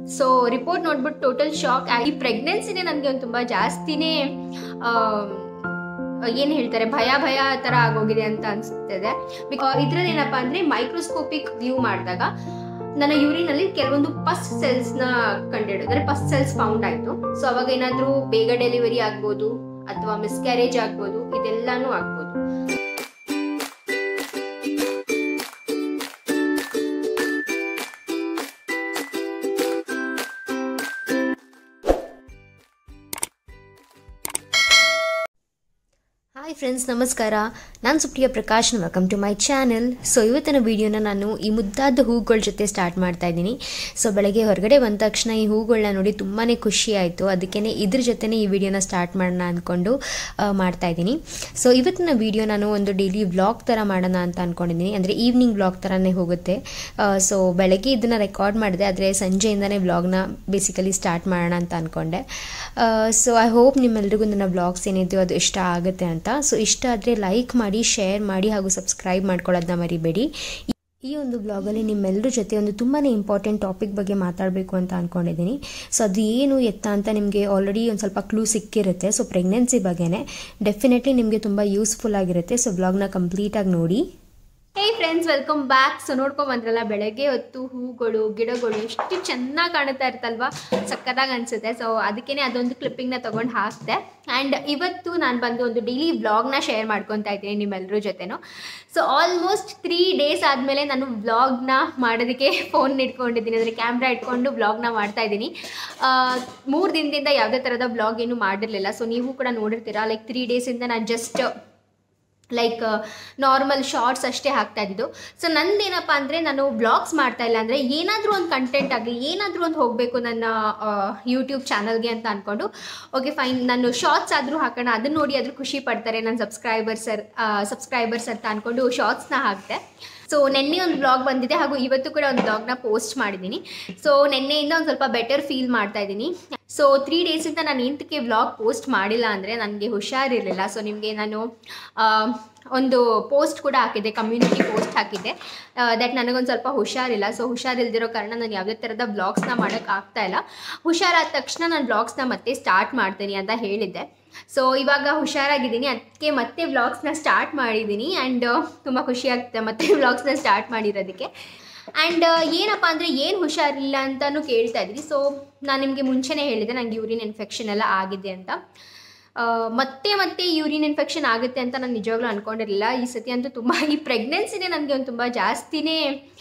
So report ನೋಡ್ಬಿಟ್ಟು total shock ಈ ಪ್ರೆಗ್ನೆನ್ಸಿನೇ ನನಗೆ ಒಂದು ತುಂಬ ಜಾಸ್ತಿನೇ ಏನು ಹೇಳ್ತಾರೆ ಭಯ ಭಯ ಥರ ಆಗೋಗಿದೆ ಅಂತ ಅನಿಸ್ತಿದೆ ಇದ್ರಲ್ಲಿ ಏನಪ್ಪ ಅಂದರೆ ಮೈಕ್ರೋಸ್ಕೋಪಿಕ್ ವ್ಯೂ ಮಾಡಿದಾಗ ನನ್ನ ಯೂರಿನಲ್ಲಿ ಕೆಲವೊಂದು ಪಸ್ ಸೆಲ್ಸ್ನ ಕಂಡುಹಿಡಿದ್ರೆ ಪಸ್ ಸೆಲ್ಸ್ ಫೌಂಡ್ ಆಯಿತು ಸೊ ಅವಾಗ ಏನಾದರೂ ಬೇಗ ಡೆಲಿವರಿ ಆಗ್ಬೋದು ಅಥವಾ ಮಿಸ್ಕ್ಯಾರೇಜ್ ಆಗ್ಬೋದು ಇದೆಲ್ಲಾನು ಆಗ್ಬೋದು ಹಾಯ್ ಫ್ರೆಂಡ್ಸ್ ನಮಸ್ಕಾರ ನಾನು Supriya Prakash welcome to my channel so ಇವತ್ತಿನ ವಿಡಿಯೋನ ನಾನು ಈ ಮುದ್ದಾದ ಹೂಗಳ ಜೊತೆ ಸ್ಟಾರ್ಟ್ ಮಾಡ್ತಾ ಇದ್ದೀನಿ ಸೊ ಬೆಳಗ್ಗೆ ಹೊರಗಡೆ ಬಂದ ತಕ್ಷಣ ಈ ಹೂಗಳನ್ನ ನೋಡಿ ತುಂಬಾ ಖುಷಿ ಆಯಿತು ಅದಕ್ಕೇ ಇದ್ರ ಜೊತೆನೇ ಈ ವಿಡಿಯೋನ ಸ್ಟಾರ್ಟ್ ಮಾಡೋಣ ಅಂದ್ಕೊಂಡು ಮಾಡ್ತಾ ಇದ್ದೀನಿ ಸೊ ಇವತ್ತಿನ ವಿಡಿಯೋ ನಾನು ಒಂದು ಡೈಲಿ ವ್ಲಾಗ್ ಥರ ಮಾಡೋಣ ಅಂತ ಅಂದ್ಕೊಂಡಿದ್ದೀನಿ ಅಂದರೆ ಈವ್ನಿಂಗ್ ವ್ಲಾಗ್ ಥರನೇ ಹೋಗುತ್ತೆ ಸೊ ಬೆಳಗ್ಗೆ ಇದನ್ನು ರೆಕಾರ್ಡ್ ಮಾಡಿದೆ ಆದರೆ ಸಂಜೆಯಿಂದನೇ ವ್ಲಾಗ್ನ ಬೇಸಿಕಲಿ ಸ್ಟಾರ್ಟ್ ಮಾಡೋಣ ಅಂತ ಅಂದ್ಕೊಂಡೆ ಸೊ ಐ ಹೋಪ್ ನಿಮ್ಮೆಲ್ರಿಗೂ ನನ್ನ ವ್ಲಾಗ್ಸ್ ಏನಿದೆಯೋ ಅದು ಇಷ್ಟ ಆಗುತ್ತೆ ಅಂತ ಸೊ ಇಷ್ಟ ಆದರೆ ಲೈಕ್ ಮಾಡಿ ಶೇರ್ ಮಾಡಿ ಹಾಗೂ ಸಬ್ಸ್ಕ್ರೈಬ್ ಮಾಡ್ಕೊಳ್ಳೋದನ್ನ ಮರಿಬೇಡಿ ಈ ಒಂದು ಬ್ಲಾಗಲ್ಲಿ ನಿಮ್ಮೆಲ್ಲರ ಜೊತೆ ಒಂದು ತುಂಬಾ ಇಂಪಾರ್ಟೆಂಟ್ ಟಾಪಿಕ್ ಬಗ್ಗೆ ಮಾತಾಡಬೇಕು ಅಂತ ಅಂದ್ಕೊಂಡಿದ್ದೀನಿ ಸೊ ಅದು ಏನು ಎತ್ತ ಅಂತ ನಿಮಗೆ ಆಲ್ರೆಡಿ ಒಂದು ಸ್ವಲ್ಪ ಕ್ಲೂ ಸಿಕ್ಕಿರುತ್ತೆ ಸೊ ಪ್ರೆಗ್ನೆನ್ಸಿ ಬಗ್ಗೆನೇ ಡೆಫಿನೆಟ್ಲಿ ನಿಮಗೆ ತುಂಬ ಯೂಸ್ಫುಲ್ ಆಗಿರುತ್ತೆ ಸೊ ಬ್ಲಾಗ್ನ ಕಂಪ್ಲೀಟಾಗಿ ನೋಡಿ hey friends welcome back so ನೋಡ್ಕೊಂಡ್ ಬಂದ್ರಲ್ಲ ಬೆಳಗ್ಗೆ ಹೊತ್ತು ಹೂಗಳು ಗಿಡಗಳು ಎಷ್ಟು ಚೆನ್ನಾಗಿ ಕಾಣುತ್ತಾ ಇರ್ತಲ್ವಾ ಸಕ್ಕತ್ತಾಗಿ ಅನಿಸುತ್ತೆ ಸೊ ಅದಕ್ಕೇ ಅದೊಂದು ಕ್ಲಿಪ್ಪಿಂಗ್ನ ತೊಗೊಂಡು ಹಾಕ್ತೆ ಆ್ಯಂಡ್ ಇವತ್ತು ನಾನು ಬಂದು ಒಂದು ಡೈಲಿ ವ್ಲಾಗ್ನ ಶೇರ್ ಮಾಡ್ಕೊತಾ ಇದ್ದೀನಿ ನಿಮ್ಮೆಲ್ಲರ ಜೊತೆನೂ ಸೊ ಆಲ್ಮೋಸ್ಟ್ ತ್ರೀ ಡೇಸ್ ಆದಮೇಲೆ ನಾನು ವ್ಲಾಗ್ನ ಮಾಡೋದಕ್ಕೆ ಫೋನ್ ಇಟ್ಕೊಂಡಿದ್ದೀನಿ ಅಂದರೆ ಕ್ಯಾಮ್ರಾ ಇಟ್ಕೊಂಡು ವ್ಲಾಗ್ನ ಮಾಡ್ತಾ ಇದ್ದೀನಿ ಮೂರು ದಿನದಿಂದ ಯಾವುದೇ ಥರದ ವ್ಲಾಗ್ ಏನು ಮಾಡಿರಲಿಲ್ಲ ಸೊ ನೀವು ಕೂಡ ನೋಡಿರ್ತೀರಾ ಲೈಕ್ ತ್ರೀ ಡೇಸಿಂದ ನಾನು ಜಸ್ಟ್ ಲೈಕ್ ನಾರ್ಮಲ್ ಶಾರ್ಟ್ಸ್ ಅಷ್ಟೇ ಹಾಕ್ತಾ ಇದ್ದಿದ್ದು ಸೊ ನಂದೇನಪ್ಪ ಅಂದರೆ ನಾನು ಬ್ಲಾಗ್ಸ್ ಮಾಡ್ತಾ ಇಲ್ಲ ಅಂದರೆ ಏನಾದರೂ ಒಂದು ಕಂಟೆಂಟ್ ಆಗಲಿ ಏನಾದರೂ ಒಂದು ಹೋಗಬೇಕು ನನ್ನ ಯೂಟ್ಯೂಬ್ ಚಾನಲ್ಗೆ ಅಂತ ಅಂದ್ಕೊಂಡು ಓಕೆ ಫೈನ್ ನಾನು ಶಾರ್ಟ್ಸ್ ಆದರೂ ಹಾಕೋಣ ಅದನ್ನ ನೋಡಿ ಆದರೂ ಖುಷಿ ಪಡ್ತಾರೆ ನನ್ನ ಸಬ್ಸ್ಕ್ರೈಬರ್ಸ್ ಸಬ್ಸ್ಕ್ರೈಬರ್ಸ್ ಅಂತ ಅಂದ್ಕೊಂಡು ಶಾರ್ಟ್ಸ್ನ ಹಾಕ್ತೆ ಸೊ ನಿನ್ನೆ ಒಂದು ಬ್ಲಾಗ್ ಬಂದಿದೆ ಹಾಗೂ ಇವತ್ತು ಕೂಡ ಒಂದು ಬ್ಲಾಗ್ನ ಪೋಸ್ಟ್ ಮಾಡಿದ್ದೀನಿ ಸೊ ನಿನ್ನೆಯಿಂದ ಒಂದು ಸ್ವಲ್ಪ ಬೆಟರ್ ಫೀಲ್ ಮಾಡ್ತಾ ಇದ್ದೀನಿ ಸೊ ತ್ರೀ ಡೇಸಿಂದ ನಾನು ಎಂತಕ್ಕೆ ವ್ಲಾಗ್ ಪೋಸ್ಟ್ ಮಾಡಿಲ್ಲ ಅಂದರೆ ನನಗೆ ಹುಷಾರಿರಲಿಲ್ಲ ಸೊ ನಿಮಗೆ ನಾನು ಒಂದು ಪೋಸ್ಟ್ ಕೂಡ ಹಾಕಿದ್ದೆ ಕಮ್ಯುನಿಟಿ ಪೋಸ್ಟ್ ಹಾಕಿದ್ದೆ ದಟ್ ನನಗೊಂದು ಸ್ವಲ್ಪ ಹುಷಾರಿಲ್ಲ ಸೊ ಹುಷಾರಿಲ್ದಿರೋ ಕಾರಣ ನಾನು ಯಾವುದೇ ಥರದ ಬ್ಲಾಗ್ಸ್ನ ಮಾಡೋಕ್ಕೆ ಆಗ್ತಾ ಇಲ್ಲ ಹುಷಾರಾದ ತಕ್ಷಣ ನಾನು ಬ್ಲಾಗ್ಸ್ನ ಮತ್ತೆ ಸ್ಟಾರ್ಟ್ ಮಾಡ್ತೀನಿ ಅಂತ ಹೇಳಿದ್ದೆ ಸೊ ಇವಾಗ ಹುಷಾರಾಗಿದ್ದೀನಿ ಅದಕ್ಕೆ ಮತ್ತೆ ವ್ಲಾಗ್ಸ್ನ ಸ್ಟಾರ್ಟ್ ಮಾಡಿದ್ದೀನಿ ಆ್ಯಂಡ್ ತುಂಬ ಖುಷಿ ಆಗ್ತದೆ ಮತ್ತೆ ವ್ಲಾಗ್ಸ್ನ ಸ್ಟಾರ್ಟ್ ಮಾಡಿರೋದಕ್ಕೆ ಆ್ಯಂಡ್ ಏನಪ್ಪ ಅಂದರೆ ಏನು ಹುಷಾರಿಲ್ಲ ಅಂತಲೂ ಕೇಳ್ತಾ ಇದ್ರಿ ಸೊ ನಾನು ನಿಮಗೆ ಮುಂಚೆನೇ ಹೇಳಿದೆ ನನಗೆ ಯೂರಿನ್ ಇನ್ಫೆಕ್ಷನ್ ಎಲ್ಲ ಆಗಿದೆ ಅಂತ ಮತ್ತೆ ಮತ್ತೆ ಯೂರಿನ್ ಇನ್ಫೆಕ್ಷನ್ ಆಗುತ್ತೆ ಅಂತ ನಾನು ನಿಜವಾಗ್ಲೂ ಅಂದ್ಕೊಂಡಿರಲಿಲ್ಲ ಈ ಸತಿ ಅಂತೂ ತುಂಬ ಈ ಪ್ರೆಗ್ನೆನ್ಸಿನೇ ನನಗೆ ಒಂದು ತುಂಬ ಜಾಸ್ತಿನೇ